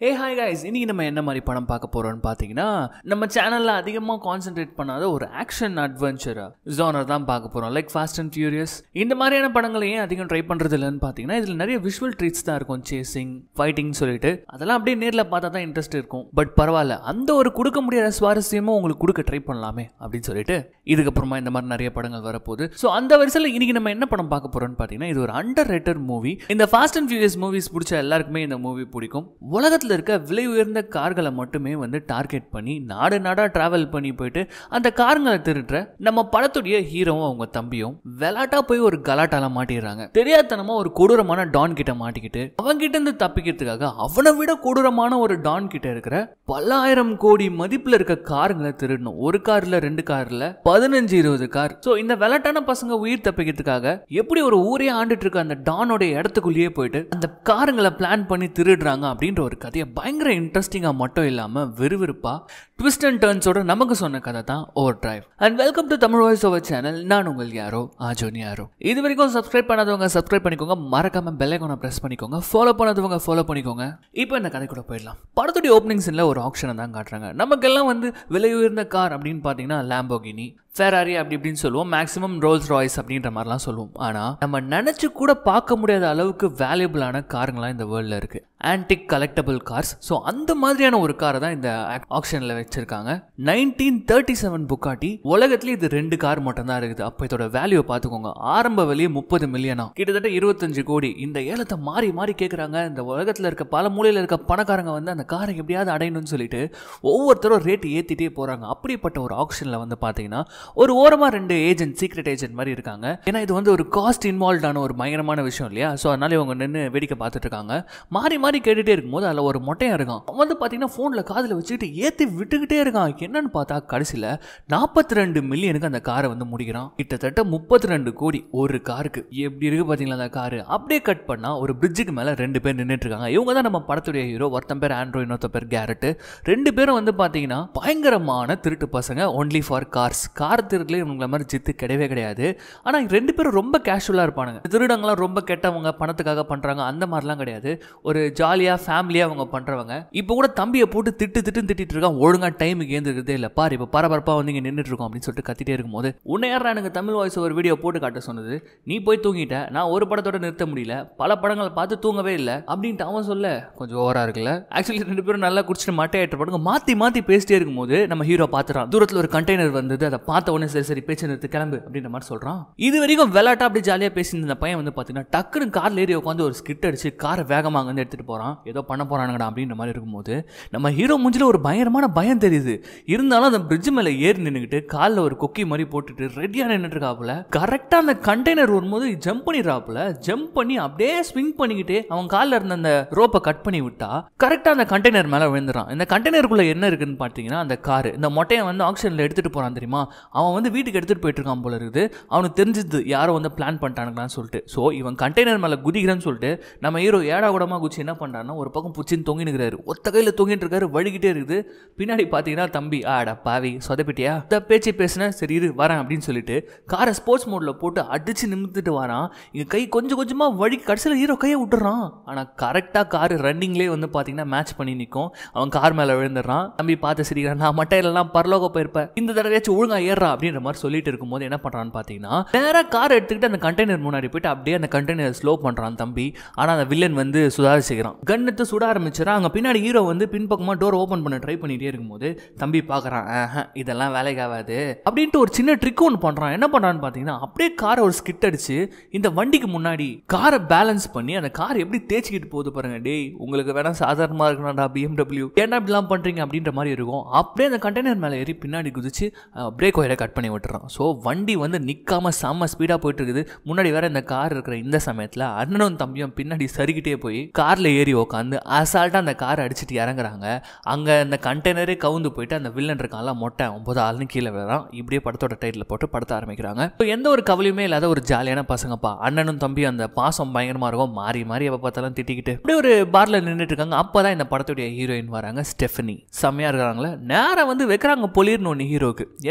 ஏ hi guys இன்னைக்கு நம்ம என்ன மாதிரி படம் பார்க்க போறோம்னு பார்த்தீங்கன்னா நம்ம சேனல்ல அதிகமாக கான்சென்ட்ரேட் பண்ணாத ஒரு ஆக்ஷன் அட்வென்ச்சர் ஜோனர் தான் பார்க்க போறோம் லைக் ஃபாஸ்ட் அண்ட் ஃபியூரியஸ் இந்த மாதிரியான படங்களை ஏன் அதிகம் ட்ரை பண்றது இல்லைன்னு பார்த்தீங்கன்னா இதில் நிறைய விஷுவல் ட்ரீட்ஸ் தான் இருக்கும் சேசிங் ஃபைட்டிங் சொல்லிட்டு அதெல்லாம் அப்படியே நேரில் பார்த்தா தான் இன்ட்ரெஸ்ட் இருக்கும் பட் பரவாயில்ல அந்த ஒரு கொடுக்க முடியாத சுவாரஸ்யமும் உங்களுக்கு கொடுக்க ட்ரை பண்ணலாமே அப்படின்னு சொல்லிட்டு இதுக்கப்புறமா இந்த மாதிரி நிறைய படங்கள் வரப்போகுது ஸோ அந்த வரிசையில் இன்னைக்கு நம்ம என்ன படம் பார்க்க போறோம்னு பார்த்தீங்கன்னா இது ஒரு அண்டர் ரேட்டட் மூவி இந்த ஃபாஸ்ட் அண்ட் ஃபியூரியஸ் மூவிஸ் பிடிச்ச எல்லாருக்குமே இந்த மூவி பிடிக்கும் உலகத்தில் இருக்க விலை உயர்ந்த கார்களை மட்டுமே வந்து டார்கெட் பண்ணி நாடு நாடா டிராவல் பண்ணி போயிட்டு அந்த காருங்களை திருடுற நம்ம படத்துடைய ஹீரோவும் அவங்க தம்பியும் வெலாட்டா போய் ஒரு கலாட்டால மாட்டிடுறாங்க தெரியாதனமா ஒரு கொடூரமான டான் கிட்ட மாட்டிக்கிட்டு அவங்க கிட்ட இருந்து தப்பிக்கிறதுக்காக அவனை விட கொடூரமான ஒரு டான் கிட்ட இருக்கிற பல்லாயிரம் கோடி மதிப்புல இருக்க காருங்களை திருடணும் ஒரு கார்ல ரெண்டு கார்ல பதினஞ்சு இருபது கார் ஸோ இந்த வெலாட்டான பசங்க உயிர் தப்பிக்கிறதுக்காக எப்படி ஒரு ஊரே ஆண்டுட்டு இருக்க அந்த டானோட இடத்துக்குள்ளேயே போயிட்டு அந்த காருங்களை பிளான் பண்ணி திருடுறாங்க அப்படின்ற ஒரு கதையை பயங்கர இன்ட்ரெஸ்டிங்காக மட்டும் இல்லாமல் விறுவிறுப்பாக ட்விஸ்ட் அண்ட் டர்ன்ஸோட நமக்கு சொன்ன கதை தான் over drive and welcome to Tamil voice over channel நான் உங்கள் யாரோ ஆஜோன் யாரோ இது வரைக்கும் சப்ஸ்கிரைப் பண்ணாதவங்க சப்ஸ்கிரைப் பண்ணிக்கோங்க மறக்காம பெல்லைக்கான ப்ரெஸ் பண்ணிக்கோங்க ஃபாலோ பண்ணாதவங்க ஃபாலோ பண்ணிக்கோங்க இப்போ இந்த கதை கூட போயிடலாம் படத்துடைய ஓப்பனிங் சீனில் ஒரு ஆப்ஷனை தான் காட்டுறாங்க நமக்கெல்லாம் வந்து விலை உயர்ந்த கார் அப்படின்னு பார்த்தீங்கன்னா லேம்போகினி ஃபெராரி அப்படி இப்படின்னு சொல்லுவோம் மேக்ஸிமம் ரோல்ஸ் ராய்ஸ் அப்படின்ற மாதிரிலாம் சொல்லுவோம் ஆனால் நம்ம நினச்சி கூட பார்க்க முடியாத அளவுக்கு வேல்யூபிளான காருங்களாம் இந்த வேர்ல்டில் இருக்குது ஆன்டிக் கலெக்டபிள் கார்ஸ் ஸோ அந்த மாதிரியான ஒரு காரை தான் இந்த ஆப்ஷனில் வச்சுருக்காங்க நைன்டீன் தேர்ட்டி செவன் புக்காட்டி உலகத்துலேயே இது ரெண்டு கார் மட்டும் தான் இருக்குது அப்போ இதோட வேல்யூவை பார்த்துக்கோங்க ஆரம்ப விலையே முப்பது மில்லியனா கிட்டத்தட்ட இருபத்தஞ்சு கோடி இந்த ஏலத்தை மாறி மாறி கேட்குறாங்க இந்த உலகத்தில் இருக்க பல மூலையில் இருக்க பணக்காரங்க வந்து அந்த காரை எப்படியாவது அடையணும்னு சொல்லிட்டு ஒவ்வொருத்தரும் ரேட் ஏற்றிட்டே போகிறாங்க அப்படிப்பட்ட ஒரு ஆப்ஷனில் வந்து பார்த்தீங்கன்னா ஒரு ஓரமாக ரெண்டு ஏஜென்ட் சீக்ரெட் ஏஜென்ட் மாதிரி இருக்காங்க ஏன்னா இது வந்து ஒரு காஸ்ட் இன்வால்வ்டான ஒரு பயங்கரமான விஷயம் இல்லையா ஸோ அதனால இவங்க நின்று வேடிக்கை பார்த்துட்டு இருக்காங்க மாறி மாறி கேட்டுகிட்டே இருக்கும்போது அதில் ஒரு மொட்டையாக இருக்கான் அவன் வந்து பார்த்தீங்கன்னா ஃபோனில் காதில் வச்சுக்கிட்டு ஏற்றி விட்டுக்கிட்டே இருக்கான் என்னன்னு பார்த்தா கடைசியில் நாற்பத்தி ரெண்டு மில்லியனுக்கு அந்த காரை வந்து முடிக்கிறான் கிட்டத்தட்ட முப்பத்தி ரெண்டு கோடி ஒரு காருக்கு எப்படி இருக்கு பார்த்தீங்களா அந்த காரு அப்படியே கட் பண்ணால் ஒரு பிரிட்ஜுக்கு மேலே ரெண்டு பேர் நின்றுட்டு இருக்காங்க இவங்க தான் நம்ம படத்துடைய ஹீரோ ஒருத்தன் பேர் ஆண்ட்ரோ இன்னொருத்த பேர் கேரட்டு ரெண்டு பேரும் வந்து பார்த்தீங்கன்னா பயங்கரமான திருட்டு பசங்க ஒன்லி ஃபார் கார்ஸ் கார் திருட்டுல இவங்கள மாதிரி ஜித்து கிடையவே கிடையாது ஆனால் ரெண்டு பேரும் ரொம்ப கேஷுவலாக இருப்பானுங்க திருடங்களாம் ரொம்ப கெட்டவங்க பணத்துக்காக பண்ணுறாங்க அந்த மாதிரிலாம் கிடையாது ஒரு ஜாலியாக ஃபேமிலியாக அவங்க பண்ணுறவங்க இப்போ கூட தம்பியை போட்டு திட்டு திட்டு திட்டிட்டு இருக்கான் ஒழுங்காக டைமுக்கு ஏந்திருக்கிறதே இல்லை பாரு இப்போ பரபரப்பாக வந்து இங்கே நின்றுட்டு இருக்கோம் அப்படின்னு சொல்லிட்டு கத்திட்டே இருக்கும்போது உன்னை யாரா எனக்கு தமிழ் வாய்ஸ் ஒரு வீடியோ போட்டு காட்ட சொன்னது நீ போய் தூங்கிட்ட நான் ஒரு படத்தோட நிறுத்த முடியல பல படங்களை பார்த்து தூங்கவே இல்லை அப்படின்ட்டு அவன் சொல்ல கொஞ்சம் ஓவரா இருக்குல்ல ஆக்சுவலி ரெண்டு பேரும் நல்லா குடிச்சிட்டு மட்டையாயிட்டு படுங்க மாற்றி மாற்றி பேசிட்டே இருக்கும்போது நம்ம ஹீரோ பார்த்துறான் தூரத்தில் ஒரு கண்டெய்னர் வந்தது அதை பார்த்த உடனே சரி சரி பேச்சு நிறுத்து கிளம்பு அப்படின்ற மாதிரி சொல்கிறான் இது வரைக்கும் விளாட்டா அப்படி ஜாலியாக பேசியிருந்த இந்த பையன் வந்து பார்த்தீங்கன்னா டக்குன்னு கார்ல ஏறி உட்காந்து ஒரு ஸ்கிட் அடிச்சு காரை வேகமாக வந்து எடுத்துகிட்டு போகிறான் ஏதோ பண்ண போகிறானுங்கடா அப்படின்ற மாதிரி இருக்கும்போது நம்ம ஹீரோ மூஞ்சில ஒரு பயங்கரமான பயம் தெரியுது இருந்தாலும் அந்த பிரிட்ஜ் மேலே ஏறி நின்றுக்கிட்டு காலில் ஒரு கொக்கி மாதிரி போட்டுட்டு ரெடியாக நின்றுட்டு இருக்காப்புல கரெக்டாக அந்த கண்டெய்னர் வரும்போது ஜம்ப் பண்ணிடுறாப்புல ஜம்ப் பண்ணி அப்படியே ஸ்விங் பண்ணிக்கிட்டே அவன் காலில் இருந்த அந்த ரோப்பை கட் பண்ணி விட்டா கரெக்டாக அந்த கண்டெய்னர் மேலே விழுந்துறான் இந்த கண்டெய்னருக்குள்ள என்ன இருக்குன்னு பார்த்தீங்கன்னா அந்த காரு இந்த மொட்டையை வந்து ஆக்ஷனில் எடுத்துகிட்டு போகிறான் தெரியுமா அவன் வந்து வீட்டுக்கு எடுத்துகிட்டு போயிட்டு இருக்கான் போல இருக்குது அவனுக்கு தெரிஞ்சது யாரோ வந்து பிளான் பண்ணிட்டானுங்களான்னு சொல்லிட்டு ஸோ இவன் கண்டெய்னர் மேலே குதிக்கிறேன்னு சொல்லிட்டு நம்ம ஹீரோ ஏடா கூடமா குச்சி என்ன பண்ணுறான்னா ஒரு பக்கம் புச்சின்னு தொங்கினுக்கிறாரு ஒத்த கையில் தொங்கிட்டு இருக்காரு வழிகிட்டே இருக்குது பின்னாடி பார்த்தீங்கன்னா தம்பி ஆடா பாவி சொதப்பிட்டியா இந்த பேச்சு பேசுனேன் சரி இரு வரேன் அப்படின்னு சொல்லிட்டு காரை ஸ்போர்ட்ஸ் மோடில் போட்டு அடிச்சு நிமித்துட்டு வரான் இங்கே கை கொஞ்சம் கொஞ்சமாக வழி கடைசியில் ஹீரோ கையை விட்டுறான் ஆனால் கரெக்டாக கார் ரன்னிங்லேயே வந்து பார்த்தீங்கன்னா மேட்ச் பண்ணி நிற்கும் அவன் கார் மேலே விழுந்துடுறான் தம்பி பார்த்து சிரிக்கிறான் நான் மட்டையிலலாம் பரலோக போயிருப்பேன் இந்த தடவையாச்சும் ஒழுங்கா ஏறா அப்படின்ற மாதிரி சொல்லிட்டு இருக்கும்போது என்ன பண்ணுறான்னு பார்த்தீங்கன்னா நேராக கார் எடுத்துக்கிட்டு அந்த கண்டெய்னர் முன்னாடி போயிட்டு அப்படியே அந்த கண்டெய்னர் ஸ்லோ பண்ணுறான் தம்பி ஆனால் அந்த வில்லன் வந்து சுதாரிச்சுக்கிறான் கன்னத்தை சுட ஆரம்பிச்சிடறான் அங்கே பின்னாடி ஹீரோ வந்து பின்பக்கமாக டோர் ஓப்பன் பண்ண ட்ரை பண்ணிகிட்டே இருக்கும்போது தம்பி பார்க்குறான் இதெல்லாம் வேலைக்கு ஆகாது அப்படின்ட்டு ஒரு சின்ன ட்ரிக் ஒன்று பண்ணுறான் என்ன பண்ணுறான்னு பார்த்தீங்கன்னா அப்படியே காரை ஒரு ஸ்கிட் அடிச்சு இந்த வண்டிக்கு முன்னாடி காரை பேலன்ஸ் பண்ணி அந்த கார் எப்படி தேய்ச்சிக்கிட்டு போகுது பாருங்க டேய் உங்களுக்கு வேணா சாதாரணமாக இருக்கணும்டா பிஎம்டபிள்யூ ஏன்னா இப்படிலாம் பண்ணுறீங்க அப்படின்ற மாதிரி இருக்கும் அப்படியே அந்த கண்டெய்னர் மேலே ஏறி பின்னாடி குதிச்சு பிரேக் ஒயரை கட் பண்ணி விட்டுறான் ஸோ வண்டி வந்து நிற்காம செம்ம ஸ்பீடாக போயிட்டு இருக்குது முன்னாடி வேற இந்த கார் இருக்கிற இந்த சமயத்தில் அண்ணனும் தம்பியும் பின்னாடி சறுக்கிட்டே போய் காரில் ஏறி உட்காந்து அசால்ட்டாக அந்த காரை அடிச்சுட்டு இறங்குறாங்க அங்கே அந்த கண்டெய்னரே கவுந்து போயிட்டு அந்த வில்லன் இருக்கான்ல மொட்டை ஒன்பது ஆள்னு கீழே விழுறான் இப்படியே படத்தோட டைட்டில் போட்டு படத்த ஆரம்பிக்கிறாங்க இப்போ எந்த ஒரு கவலையுமே இல்லாத ஒரு ஜாலியான பசங்கப்பா அண்ணனும் தம்பி அந்த பாசம் பயங்கரமாக இருக்கும் மாறி மாறி எப்போ பார்த்தாலும் திட்டிக்கிட்டு அப்படியே ஒரு பாரில் நின்றுட்டு இருக்காங்க அப்போ தான் இந்த படத்துடைய ஹீரோயின் வராங்க ஸ்டெஃபனி செம்மையாக இருக்கிறாங்களே நேரம் வந்து வைக்கிறாங்க பொலிர்னு ஒன்று ஹீரோக்கு என்னன்னா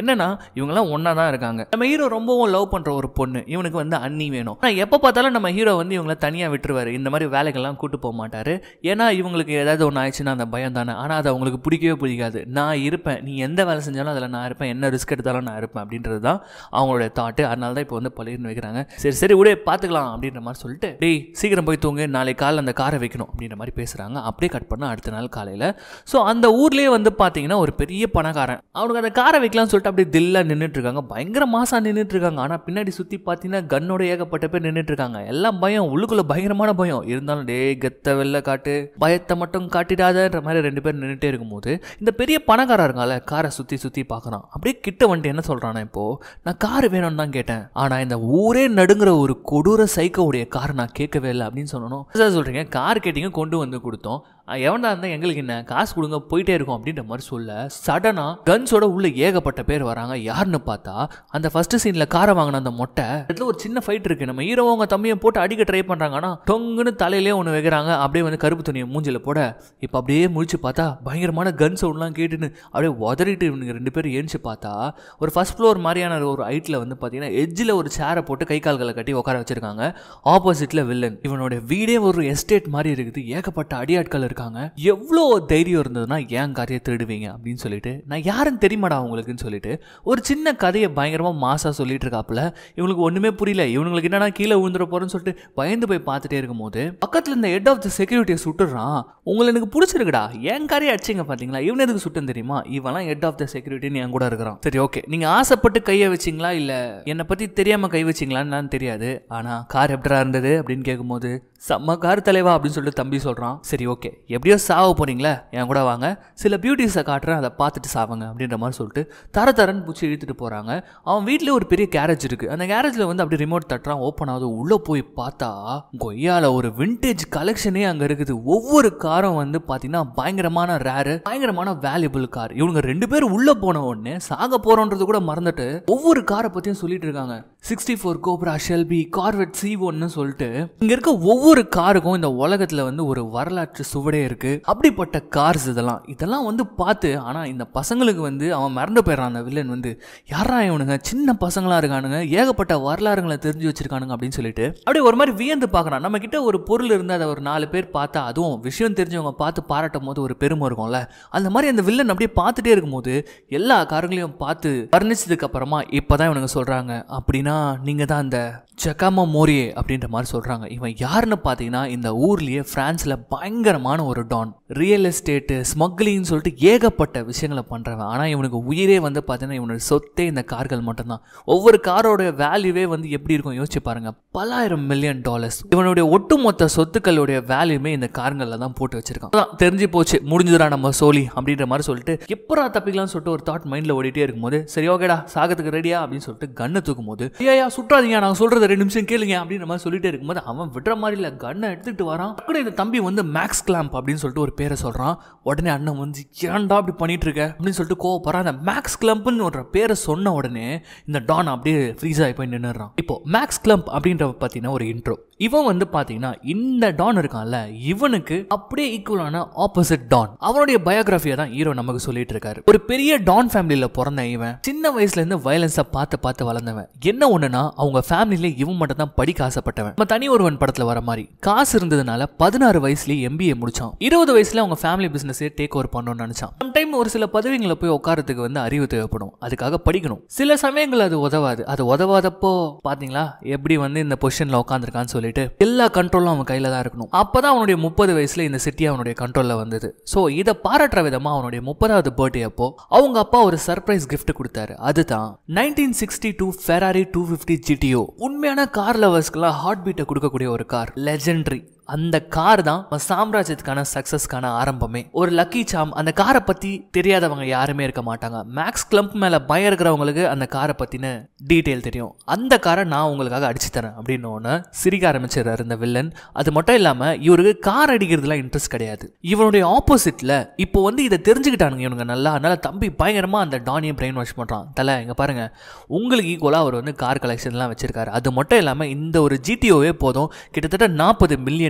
இவங்கெல்லாம் ஒன்றா தான் இருக்காங்க நம்ம ஹீரோ ரொம்பவும் லவ் பண்ணுற ஒரு பொண்ணு இவனுக்கு வந்து அண்ணி வேணும் ஆனால் எப்போ பார்த்தாலும் நம்ம ஹீரோ வந்து இவங்கள தனியாக விட்டுருவாரு இந்த மாதிரி வேலைகள்லாம் கூட்டு போக மாட்டாரு ஏன்னா இவங்களுக்கு ஏதாவது ஒன்று ஆயிடுச்சுன்னா அந்த பயம் தானே ஆனால் அது அவங்களுக்கு பிடிக்கவே பிடிக்காது நான் இருப்பேன் நீ எந்த வேலை செஞ்சாலும் அதில் நான் இருப்பேன் என்ன ரிஸ்க் எடுத்தாலும் நான் இருப்பேன் அப்படின்றது தான் அவங்களோட தாட்டு அதனால தான் இப்போ வந்து பள்ளின்னு வைக்கிறாங்க சரி சரி விட பார்த்துக்கலாம் அப்படின்ற மாதிரி சொல்லிட்டு டேய் சீக்கிரம் போய் தூங்கு நாளை காலைல அந்த காரை வைக்கணும் அப்படின்ற மாதிரி பேசுகிறாங்க அப்படியே கட் பண்ண அடுத்த நாள் காலையில் ஸோ அந்த ஊர்லேயே வந்து பார்த்தீங்கன்னா ஒரு பெரிய பணக்காரன் அவனுக்கு அந்த காரை வைக்கலாம்னு சொல்லிட்டு அப்படியே தில்லாக நின்றுட்டு இருக்காங்க பயங்கர மாசா நின்றுட்டு இருக்காங்க ஆனால் பின்னாடி சுற்றி பார்த்தீங்கன்னா கன்னோட ஏகப்பட்ட பேர் நின்றுட்டு இருக்காங்க எல்லாம் பயம் உள்ளுக்குள்ள பயங்கரமான பயம் இருந்தாலும் டே கெத்த வெளில காட்டு பயத்தை மட்டும் காட்டிடாதன்ற மாதிரி ரெண்டு பேர் நின்றுட்டே இருக்கும்போது இந்த பெரிய பணக்காரன் இருக்கால காரை சுற்றி சுற்றி பார்க்குறான் அப்படியே கிட்ட வந்துட்டு என்ன சொல்கிறானா இப்போ நான் கார் வேணும்னு தான் கேட்டேன் ஆனால் இந்த ஊரே நடுங்கிற ஒரு கொடூர சைக்கோவுடைய காரை நான் கேட்கவே இல்லை அப்படின்னு சொல்லணும் சார் சொல்கிறீங்க கார் கேட்டிங்க கொண்டு வந்து கொடுத்தோம் அஹ் எவன்டா இருந்தால் எங்களுக்கு என்ன காசு கொடுங்க போயிட்டே இருக்கும் அப்படின்ற மாதிரி சொல்ல சடனாக கன்ஸோட உள்ள ஏகப்பட்ட பேர் வராங்க யாருன்னு பார்த்தா அந்த ஃபர்ஸ்ட் சீனில் காரை வாங்கின அந்த மொட்டை இதில் ஒரு சின்ன ஃபைட் இருக்கு நம்ம ஹீரோ அவங்க தம்பியை போட்டு அடிக்க ட்ரை பண்ணுறாங்க ஆனால் டொங்குன்னு தலையிலே ஒன்று வைக்கிறாங்க அப்படியே வந்து கருப்பு துணியை மூஞ்சில போட இப்போ அப்படியே முழிச்சு பார்த்தா பயங்கரமான கன் சவுண்ட்லாம் கேட்டுன்னு அப்படியே உதறிட்டு இவனுங்க ரெண்டு பேரும் ஏஞ்சி பார்த்தா ஒரு ஃபர்ஸ்ட் ஃப்ளோர் மாதிரியான ஒரு ஹைட்டில் வந்து பார்த்தீங்கன்னா எஜ்ஜில் ஒரு சேரை போட்டு கை கால்களை கட்டி உட்கார வச்சிருக்காங்க ஆப்போசிட்டில் வில்லன் இவனோட வீடே ஒரு எஸ்டேட் மாதிரி இருக்குது ஏகப்பட்ட அடியாட்கள் இருக்காங்க எவ்வளோ தைரியம் இருந்ததுன்னா ஏன் காரியை திருடுவீங்க அப்படின்னு சொல்லிட்டு நான் யாருன்னு தெரியுமாடா உங்களுக்குன்னு சொல்லிட்டு ஒரு சின்ன கதையை பயங்கரமாக மாசா சொல்லிட்டு இருக்காப்புல இவனுக்கு ஒன்றுமே புரியல இவனுங்களுக்கு என்னன்னா கீழே விழுந்துட போறேன்னு சொல்லிட்டு பயந்து போய் பார்த்துட்டே இருக்கும்போது பக்கத்தில் இந்த ஹெட் ஆஃப் த செக்யூரிட்டியை சுட்டுறான் உங்களை எனக்கு பிடிச்சிருக்குடா என் காரையை அடிச்சிங்க பார்த்தீங்களா இவன் எதுக்கு சுட்டுன்னு தெரியுமா இவன்லாம் ஹெட் ஆஃப் த செக்யூரிட்டின்னு என் கூட இருக்கிறான் சரி ஓகே நீங்கள் ஆசைப்பட்டு கையை வச்சிங்களா இல்லை என்னை பற்றி தெரியாமல் கை வச்சிங்களான்னு தெரியாது ஆனால் கார் எப்படா இருந்தது அப்படின்னு கேட்கும்போது செம்ம கார் தலைவா அப்படின்னு சொல்லிட்டு தம்பி சொல்கிறான் சரி ஓகே எப்படியோ சாவ போறீங்களே என் கூட வாங்க சில பியூட்டிஸை காட்டுறேன் அதை பார்த்துட்டு சாவங்க அப்படின்ற மாதிரி சொல்லிட்டு தர தரன்னு பூச்சி இழுத்துட்டு போகிறாங்க அவன் வீட்டிலே ஒரு பெரிய கேரேஜ் இருக்குது அந்த கேரேஜில் வந்து அப்படியே ரிமோட் தட்டுறான் ஓப்பன் ஆகுது உள்ளே போய் பார்த்தா கொய்யால ஒரு விண்டேஜ் கலெக்ஷனே அங்கே இருக்குது ஒவ்வொரு காரும் வந்து பார்த்தீங்கன்னா பயங்கரமான ரேரு பயங்கரமான வேல்யூபிள் கார் இவங்க ரெண்டு பேரும் உள்ளே போன உடனே சாக போகிறோன்றது கூட மறந்துட்டு ஒவ்வொரு காரை பற்றியும் சொல்லிட்டு இருக்காங்க sixty four Cobra Shelby Corvette C ஒன்னு சொல்லிட்டு இங்க இருக்க ஒவ்வொரு காருக்கும் இந்த உலகத்துல வந்து ஒரு வரலாற்று சுவடே இருக்கு அப்படிப்பட்ட கார்ஸ் இதெல்லாம் இதெல்லாம் வந்து பார்த்து ஆனா இந்த பசங்களுக்கு வந்து அவன் மறந்து போயிடறான் அந்த வில்லன் வந்து யாரா இவனுங்க சின்ன பசங்களா இருக்கானுங்க ஏகப்பட்ட வரலாறுகளை தெரிஞ்சு வச்சிருக்கானுங்க அப்படின்னு சொல்லிட்டு அப்படியே ஒரு மாதிரி வியந்து பார்க்கறான் நம்ம கிட்ட ஒரு பொருள் இருந்து அதை ஒரு நாலு பேர் பார்த்தா அதுவும் விஷயம் தெரிஞ்சவங்க பார்த்து பாராட்டும் போது ஒரு பெருமை இருக்கும்ல அந்த மாதிரி அந்த வில்லன் அப்படியே பார்த்துட்டே இருக்கும்போது எல்லா காரங்களையும் பார்த்து வர்ணிச்சதுக்கு அப்புறமா இப்பதான் இவனுங்க சொல்றாங்க அப்படின்னா நீங்க தான் அந்த ஜக்காமா மோரியே அப்படின்ற மாதிரி சொல்றாங்க இவன் யாருன்னு பார்த்தீங்கன்னா இந்த ஊர்லயே பிரான்ஸ்ல பயங்கரமான ஒரு டான் ரியல் எஸ்டேட்டு ஸ்மக்லிங்னு சொல்லிட்டு ஏகப்பட்ட விஷயங்களை பண்றவன் ஆனா இவனுக்கு உயிரே வந்து பார்த்தீங்கன்னா இவனோட சொத்தே இந்த கார்கள் மட்டும்தான் ஒவ்வொரு காரோட வேல்யூவே வந்து எப்படி இருக்கும் யோசிச்சு பாருங்க பல்லாயிரம் மில்லியன் டாலர்ஸ் இவனுடைய ஒட்டுமொத்த சொத்துக்களுடைய வேல்யூமே இந்த கார்கள்ல தான் போட்டு வச்சிருக்கான் அதான் தெரிஞ்சு போச்சு முடிஞ்சுடா நம்ம சோலி அப்படின்ற மாதிரி சொல்லிட்டு எப்பரா தப்பிக்கலாம்னு சொல்லிட்டு ஒரு தாட் மைண்ட்ல ஓடிட்டே இருக்கும்போது சரி ஓகேடா சாகத்துக்கு ரெடியா அப்படின்னு சொல்லிட்டு கண்ணை தூக்கும் போது ஐயா சுற்றாதீங்க நான் சொல்றத ரெண்டு நிமிஷம் கேளுங்க அப்படின்னு மாதிரி சொல்லிட்டே இருக்கும்போது அவன் விடுற மாதிரி இல்ல கண்ணை எடுத்துட்டு வரான் கூட இந்த தம்பி வந்து மேக்ஸ் கிளாம்ப் அப்படின்னு சொல்லிட்டு ஒரு பேரை சொல்றான் உடனே அண்ணன் வந்து ஏன்டா அப்படி பண்ணிட்டு இருக்க அப்படின்னு சொல்லிட்டு கோவப்படுறான் அந்த மேக்ஸ் கிளம்ப்னு ஒரு பேரை சொன்ன உடனே இந்த டான் அப்படியே ஃப்ரீஸ் ஆகி போய் நின்னுறான் இப்போ மேக்ஸ் கிளம்ப் அப்படின்ற பார்த்தீங்கன்னா ஒரு இன்ட்ரோ இவன் வந்து பாத்தீங்கன்னா இந்த டான் இருக்கான்ல இவனுக்கு அப்படியே ஈக்குவலான ஆப்போசிட் டான் அவனுடைய பயோகிராஃபியை தான் ஹீரோ நமக்கு சொல்லிட்டு இருக்காரு ஒரு பெரிய டான் ஃபேமிலியில பிறந்த இவன் சின்ன வயசுல இருந்து வயலன்ஸை பார்த்து பார்த்து வளர்ந்தவன் என்ன ஒண்ணுனா அவங்க ஃபேமிலியில இவன் மட்டும் தான் படிக்க ஆசைப்பட்டவன் நம்ம தனி ஒருவன் படத்துல வர மாதிரி காசு இருந்ததுனால பதினாறு வயசுலயே எம்பிஏ முடிச்சான் இருபது வயசுல அவங்க ஃபேமிலி பிசினஸே டேக் ஓவர் பண்ணணும்னு நினைச்சான் சம்டைம் ஒரு சில பதவிகளை போய் உட்காரத்துக்கு வந்து அறிவு தேவைப்படும் அதுக்காக படிக்கணும் சில சமயங்கள் அது உதவாது அது உதவாதப்போ பாத்தீங்களா எப்படி வந்து இந்த பொசிஷன்ல உட்காந்துருக்கான்னு சொல்லிட்டு எல்லா கண்ட்ரோலும் அவன் கையில தான் இருக்கணும் அப்பதான் அவனுடைய முப்பது வயசுல இந்த சிட்டி அவனுடைய கண்ட்ரோல்ல வந்தது ஸோ இதை பாராட்டுற விதமா அவனுடைய முப்பதாவது பர்த்டே அப்போ அவங்க அப்பா ஒரு சர்ப்ரைஸ் gift கொடுத்தாரு அதுதான் nineteen sixty two Ferrari two fifty GTO உண்மையான கார் லவர்ஸ்க்குலாம் ஹார்ட் பீட்டை கொடுக்கக்கூடிய ஒரு கார் லெஜெண்டரி அந்த கார் தான் அவன் சாம்ராஜ்யத்துக்கான சக்சஸ்க்கான ஆரம்பமே ஒரு லக்கி சாம் அந்த காரை பத்தி தெரியாதவங்க யாருமே இருக்க மாட்டாங்க மேக்ஸ் கிளம்ப் மேல பயம் இருக்கிறவங்களுக்கு அந்த காரை பத்தின டீட்டெயில் தெரியும் அந்த காரை நான் உங்களுக்காக அடிச்சு தரேன் அப்படின்னு ஒன்று சிரிக்க ஆரம்பிச்சிடுறாரு இந்த வில்லன் அது மட்டும் இல்லாம இவருக்கு கார் அடிக்கிறதுலாம் இன்ட்ரெஸ்ட் கிடையாது இவனுடைய ஆப்போசிட்ல இப்போ வந்து இதை தெரிஞ்சுக்கிட்டானுங்க இவனுங்க நல்லா அதனால தம்பி பயங்கரமா அந்த டானியை பிரெயின் வாஷ் பண்றான் தலை இங்க பாருங்க உங்களுக்கு ஈக்குவலா அவர் வந்து கார் கலெக்ஷன்லாம் வச்சிருக்காரு அது மட்டும் இல்லாம இந்த ஒரு ஜிடிஓவே போதும் கிட்டத்தட்ட நாற்பது மில்லியன்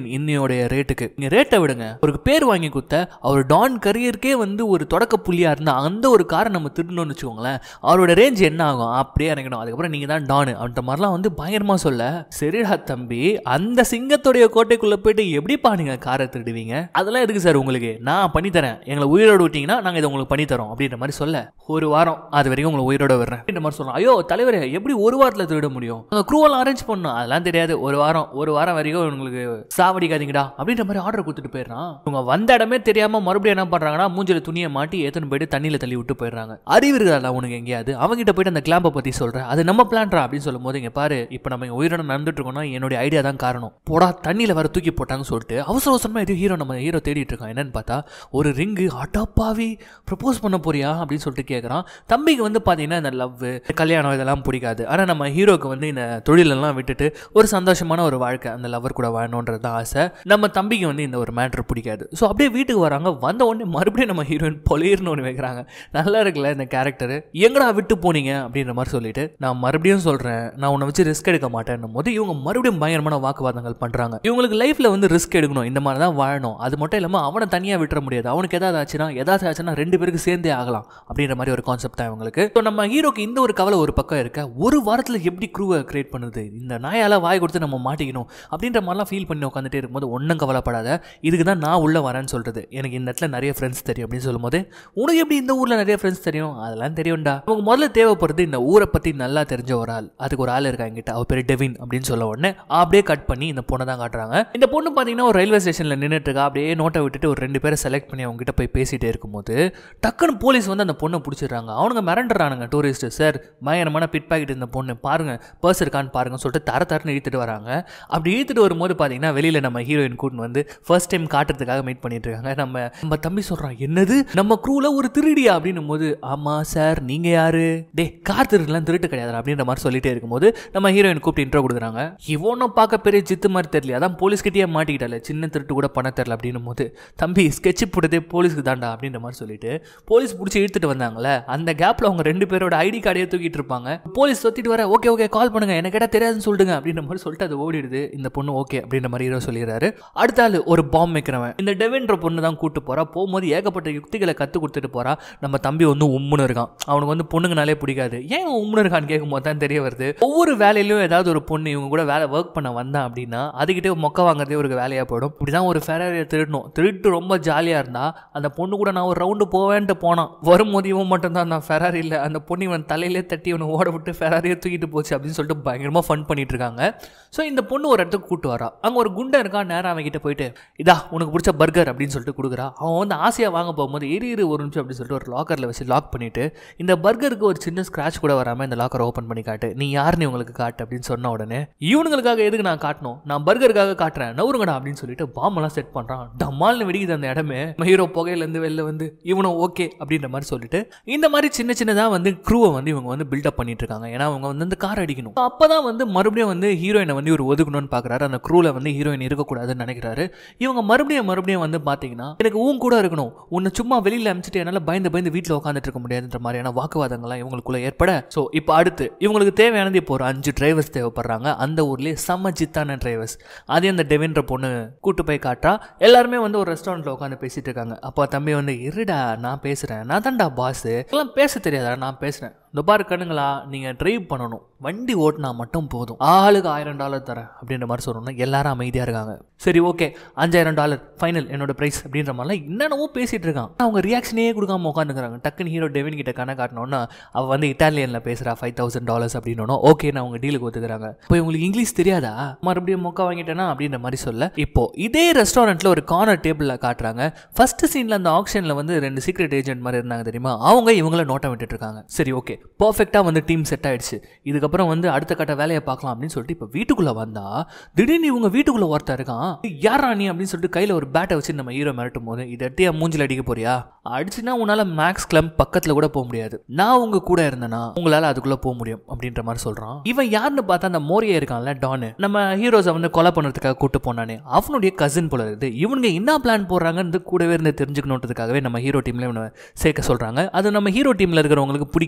மில்லியன் இன்னையோடைய ரேட்டுக்கு நீங்க ரேட்டை விடுங்க ஒரு பேர் வாங்கி கொடுத்த அவர் டான் கரியருக்கே வந்து ஒரு தொடக்க புள்ளியா இருந்தா அந்த ஒரு காரை நம்ம திருடணும்னு வச்சுக்கோங்களேன் அவரோட ரேஞ்ச் என்ன ஆகும் அப்படியே இறங்கணும் அதுக்கப்புறம் நீங்க தான் டானு அப்படின்ற மாதிரிலாம் வந்து பயங்கரமா சொல்ல சரிடா தம்பி அந்த சிங்கத்துடைய கோட்டைக்குள்ள போயிட்டு எப்படிப்பா நீங்க காரை திருடுவீங்க அதெல்லாம் எதுக்கு சார் உங்களுக்கு நான் பண்ணி தரேன் எங்களை உயிரோட விட்டீங்கன்னா நாங்க இதை உங்களுக்கு பண்ணி தரோம் அப்படின்ற மாதிரி சொல்ல ஒரு வாரம் அது வரைக்கும் உங்களை உயிரோட விடுறேன் அப்படின்ற மாதிரி சொல்றோம் ஐயோ தலைவரே எப்படி ஒரு வாரத்தில் திருட முடியும் குரூவெல்லாம் அரேஞ்ச் பண்ணணும் அதெல்லாம் தெரியாது ஒரு வாரம் ஒரு வாரம் வரைக்கும் உங்களுக்கு சாவடிக்காதீங்கடா அப்படின்ற மாதிரி ஆர்டர் கொடுத்துட்டு போயிடுறான் இவங்க வந்த இடமே தெரியாம மறுபடியும் என்ன பண்றாங்கன்னா மூஞ்சில துணியை மாட்டி ஏத்தனை போயிட்டு தண்ணியில தள்ளி விட்டு போயிடுறாங்க அறிவு இருக்குதா உனக்கு எங்கேயாவது அவங்ககிட்ட போயிட்டு அந்த கிளாம்பை பத்தி சொல்றேன் அது நம்ம பிளான்ரா அப்படின்னு சொல்லும் போது இங்க பாரு இப்போ நம்ம இங்க உயிரோட நடந்துட்டு இருக்கோம்னா என்னுடைய ஐடியா தான் காரணம் போடா தண்ணியில வர தூக்கி போட்டாங்கன்னு சொல்லிட்டு அவசர அவசரமா எதுவும் ஹீரோ நம்ம ஹீரோ தேடிட்டு இருக்கான் என்னன்னு பார்த்தா ஒரு ரிங்கு அட்டாப்பாவி ப்ரப்போஸ் பண்ண போறியா அப்படின்னு சொல்லிட்டு கேட்குறான் தம்பிக்கு வந்து பார்த்தீங்கன்னா இந்த லவ் கல்யாணம் இதெல்லாம் பிடிக்காது ஆனால் நம்ம ஹீரோக்கு வந்து இந்த தொழிலெல்லாம் விட்டுட்டு ஒரு சந்தோஷமான ஒரு வாழ்க்கை அந்த லவர் கூட வாழணுன்றது தான் ஆசை நம்ம தம்பிக்கு வந்து இந்த ஒரு மேட்ரு பிடிக்காது ஸோ அப்படியே வீட்டுக்கு வராங்க வந்த உடனே மறுபடியும் நம்ம ஹீரோயின் பொலிர்னு ஒன்று வைக்கிறாங்க நல்லா இருக்குல்ல இந்த கேரக்டர் எங்கடா விட்டு போனீங்க அப்படின்ற மாதிரி சொல்லிட்டு நான் மறுபடியும் சொல்கிறேன் நான் உன்னை வச்சு ரிஸ்க் எடுக்க மாட்டேன்னும் போது இவங்க மறுபடியும் பயங்கரமான வாக்குவாதங்கள் பண்ணுறாங்க இவங்களுக்கு லைஃப்பில் வந்து ரிஸ்க் எடுக்கணும் இந்த மாதிரி தான் வாழணும் அது மட்டும் இல்லாமல் அவனை தனியாக விட்டுற முடியாது அவனுக்கு ஏதாவது ஆச்சுன்னா ஏதாவது ஆச்சுன்னா ரெண்டு பேருக்கு சேர்ந்தே ஆகலாம் அப்படின்ற மாதிரி ஒரு கான்செப்ட் தான் இவங்களுக்கு ஸோ நம்ம ஹீரோக்கு இந்த ஒரு கவலை ஒரு பக்கம் இருக்க ஒரு வாரத்தில் எப்படி க்ரூவை கிரியேட் பண்ணுது இந்த நாயால வாய் கொடுத்து நம்ம மாட்டிக்கணும் அப்படின்ற மாதிரிலாம் ஃபீல் பண்ணி உட்காந்துட்டே இருக்கும்போது ஒன்றும் கவலைப்படாத இதுக்கு தான் நான் உள்ளே வரேன்னு சொல்கிறது எனக்கு இந்த இடத்துல நிறைய ஃப்ரெண்ட்ஸ் தெரியும் அப்படின்னு சொல்லும்போது உனக்கு எப்படி இந்த ஊரில் நிறைய ஃப்ரெண்ட்ஸ் தெரியும் அதெல்லாம் தெரியும்டா நமக்கு முதல்ல தேவைப்படுறது இந்த ஊரை பற்றி நல்லா தெரிஞ்ச ஒரு ஆள் அதுக்கு ஒரு ஆள் இருக்கா என்கிட்ட அவ பேர் டெவின் அப்படின்னு சொல்ல உடனே அப்படியே கட் பண்ணி இந்த பொண்ணை தான் காட்டுறாங்க இந்த பொண்ணு பார்த்தீங்கன்னா ஒரு ரயில்வே ஸ்டேஷனில் நின்றுட்டு இருக்கா அப்படியே நோட்டை விட்டுட்டு ஒரு ரெண்டு பேரை செலக்ட் பண்ணி அவங்க கிட்ட போய் பேசிட்டே இருக்கும்போது டக்குன்னு போலீஸ் வந்து அந்த பொண்ணை பிடிச்சிடுறாங்க அவனுங்க மிரண்டுறானுங்க டூரிஸ்ட் சார் பயங்கரமான பிட் பாக்கெட் இந்த பொண்ணு பாருங்க பர்ஸ் இருக்கான்னு பாருங்கன்னு சொல்லிட்டு தர தரன்னு இழுத்துட்டு வராங்க அப்படி இழுத்துட்டு வரும்போது பார்த்தீங்கன்னா வெளியில் நம்ம ஹீரோயின் கூட்டின்னு வந்து ஃபர்ஸ்ட் டைம் காட்டுறதுக்காக மீட் பண்ணிட்டு இருக்காங்க நம்ம நம்ம தம்பி சொல்கிறான் என்னது நம்ம க்ரூவில் ஒரு திருடியா அப்படின்னும் போது ஆமாம் சார் நீங்கள் யாரு டே கார் திருடலாம் திருட்டு கிடையாது அப்படின்ற மாதிரி சொல்லிட்டே இருக்கும்போது நம்ம ஹீரோயின் கூப்பிட்டு இன்ட்ரோ கொடுக்குறாங்க இவனும் பார்க்க பெரிய ஜித்து மாதிரி தெரியல அதான் போலீஸ்கிட்டயே மாட்டிக்கிட்டால சின்ன திருட்டு கூட பண்ண தெரில அப்படின்னும் போது தம்பி ஸ்கெட்ச் போட்டதே போலீஸ்க்கு தாண்டா அப்படின்ற மாதிரி சொல்லிட்டு போலீஸ் பிடிச்சி இழுத்துட்டு வந்தாங்களே அந்த கேப்பில் அவங்க ரெண்டு பேரோட ஐடி கார்டையே தூக்கிட்டு இருப்பாங்க போலீஸ் தொத்திட்டு வர ஓகே ஓகே கால் பண்ணுங்க எனக்கு கேட்டால் தெரியாதுன்னு சொல்லுங்க அப்படின்ற மாதிரி சொல்லிட்டு அது ஓடிடுது இந்த பொண்ணு ஓகே அப்படின்ற மாதிரி ஹீரோ சொல்லிடுறாரு அடுத்த ஆள் ஒரு பாம் வைக்கிறவன் இந்த டெவின்ற பொண்ணு தான் கூட்டு போறா போகும்போது ஏகப்பட்ட யுக்திகளை கற்றுக் கொடுத்துட்டு போறா நம்ம தம்பி வந்து உம்முன்னு இருக்கான் அவனுக்கு வந்து பொண்ணுங்கனாலே பிடிக்காது ஏன் இவன் உம்முன்னு இருக்கான்னு கேட்கும்போது தான் தெரிய வருது ஒவ்வொரு வேலையிலும் ஏதாவது ஒரு பொண்ணு இவங்க கூட வேலை ஒர்க் பண்ண வந்தான் அப்படின்னா அதுக்கிட்டே மொக்க வாங்குறதே ஒரு வேலையாக போயிடும் இப்படிதான் ஒரு ஃபெராரியை திருடணும் திருட்டு ரொம்ப ஜாலியாக இருந்தா அந்த பொண்ணு கூட நான் ஒரு ரவுண்டு போவேன்ட்டு போனான் வரும்போது இவன் மட்டும்தான் நான் ஃபெராரி இல்லை அந்த பொண்ணு இவன் தலையிலே தட்டி இவனை ஓட விட்டு ஃபெராரியை தூக்கிட்டு போச்சு அப்படின்னு சொல்லிட்டு பயங்கரமாக ஃபன் பண்ணிட்டு இருக்காங்க ஸோ இந்த பொண்ணு ஒரு இடத்துக்கு கூட்டு வரா அங்கே ஒரு குண்டை இருக்கான் நேரம் அவன் கிட்ட போயிட்டு இதா உனக்கு பிடிச்ச பர்கர் அப்படின்னு சொல்லிட்டு கொடுக்குறா அவன் வந்து ஆசையாக வாங்க போகும்போது இரு இரு ஒரு நிமிஷம் அப்படின்னு சொல்லிட்டு ஒரு லாக்கரில் வச்சு லாக் பண்ணிட்டு இந்த பர்கருக்கு ஒரு சின்ன ஸ்க்ராட்ச் கூட வராமல் இந்த லாக்கரை ஓப்பன் பண்ணி காட்டு நீ யாருன்னு உங்களுக்கு காட்டு அப்படின்னு சொன்ன உடனே இவனுங்களுக்காக எதுக்கு நான் காட்டணும் நான் பர்கருக்காக காட்டுறேன் நவுருங்கடா அப்படின்னு சொல்லிட்டு பாம்பெல்லாம் செட் பண்ணுறான் டம்மால்னு வெடிக்குது அந்த இடமே ஹீரோ புகையிலேருந்து வெளில வந்து இவனும் ஓகே அப்படின்ற மாதிரி சொல்லிட்டு இந்த மாதிரி சின்ன சின்னதாக வந்து க்ரூவை வந்து இவங்க வந்து பில்டப் பண்ணிட்டு இருக்காங்க ஏன்னா அவங்க வந்து அந்த கார் அடிக்கணும் அப்போ தான் வந்து மறுபடியும் வந்து ஹீரோயினை வந்து இவர் ஒதுக்கணும்னு பார்க்குறாரு அந்த க்ரூவில் வந்து ஹீரோயின் இருக்கக்கூடாதுன்னு நினைக்கிறாரு இவங்க மறுபடியும் மறுபடியும் வந்து பார்த்தீங்கன்னா எனக்கு உன் கூட இருக்கணும் உன்னை சும்மா வெளியில் அனுப்பிச்சிட்டு என்னால் பயந்து பயந்து வீட்டில் உட்காந்துட்டு இருக்க முடியாதுன்ற மாதிரியான வாக்குவாதங்கள்லாம் இவங்களுக்குள்ள ஏற்பட ஸோ இப்போ அடுத்து இவங்களுக்கு தேவையானது இப்போ ஒரு அஞ்சு டிரைவர்ஸ் தேவைப்படுறாங்க அந்த ஊர்லேயே செம்ம ஜித்தான டிரைவர்ஸ் அதே அந்த டெவின்ற பொண்ணு கூட்டு போய் காட்டா எல்லாருமே வந்து ஒரு ரெஸ்டாரண்ட்டில் உட்காந்து பேசிட்டு இருக்காங்க அப்போ தம்பி வந்து இருடா நான் பேசுகிறேன் நான் தான்டா பாஸ் எல்லாம் பேச தெரியாதா நான் பேசுகிறேன் இந்த பாரு கண்ணுங்களா நீங்கள் ட்ரைவ் பண்ணணும் வண்டி ஓட்டினா மட்டும் போதும் ஆளுக்கு ஆயிரம் டாலர் தரேன் அப்படின்ற மாதிரி சொல்லணும்னா எல்லாரும் அமைதியாக இருக்காங்க சரி ஓகே அஞ்சாயிரம் டாலர் ஃபைனல் என்னோட ப்ரைஸ் அப்படின்ற மாதிரிலாம் என்னென்னவோ பேசிகிட்டு இருக்கான் அவங்க ரியாக்ஷனே கொடுக்காம உட்காந்துக்கிறாங்க டக்குன்னு ஹீரோ டெவின் கிட்ட கணக்கு காட்டினோன்னா அவள் வந்து இட்டாலியனில் பேசுகிறா ஃபைவ் தௌசண்ட் டாலர்ஸ் அப்படின்னு ஓகே நான் அவங்க டீலுக்கு ஒத்துக்கிறாங்க இப்போ உங்களுக்கு இங்கிலீஷ் தெரியாதா மறுபடியும் மொக்க வாங்கிட்டேனா அப்படின்ற மாதிரி சொல்ல இப்போ இதே ரெஸ்டாரண்ட்டில் ஒரு கார்னர் டேபிளில் காட்டுறாங்க ஃபர்ஸ்ட் சீனில் அந்த ஆப்ஷனில் வந்து ரெண்டு சீக்ரெட் ஏஜென்ட் மாதிரி இருந்தாங்க தெரியுமா அவங்க இவங்கள நோட்டம் விட்டுட்டு இருக்காங்க சரி ஓகே பர்ஃபெக்டாக வந்து டீம் செட் ஆயிடுச்சு இதுக்கப்புறம் வந்து அடுத்த கட்ட வேலையை பார்க்கலாம் அப்படின்னு சொல்லிட்டு இப்போ வீட்டுக்குள்ளே வந்தா திடீர்னு இவங்க வீட்டுக்குள்ளே ஒருத்தர் இருக்கான் யாரா நீ அப்படின்னு சொல்லிட்டு கையில் ஒரு பேட்டை வச்சு நம்ம ஹீரோ மிரட்டும் போது இதை எடுத்து மூஞ்சில் அடிக்க போறியா அடிச்சுன்னா உன்னால் மேக்ஸ் கிளம்ப் பக்கத்தில் கூட போக முடியாது நான் உங்க கூட இருந்தேன்னா உங்களால் அதுக்குள்ளே போக முடியும் அப்படின்ற மாதிரி சொல்கிறான் இவன் யாருன்னு பார்த்தா அந்த மோரியா இருக்கான்ல டானு நம்ம ஹீரோஸை வந்து கொலை பண்ணுறதுக்காக கூட்டு போனானே அவனுடைய கசின் போல இருக்குது இவனுங்க என்ன பிளான் போடுறாங்கன்னு கூடவே இருந்து தெரிஞ்சுக்கணுன்றதுக்காகவே நம்ம ஹீரோ டீம்ல இவனை சேர்க்க சொல்கிறாங்க அது நம்ம ஹீரோ டீமில் இருக்கிறவங்களுக்கு பிடிக்கல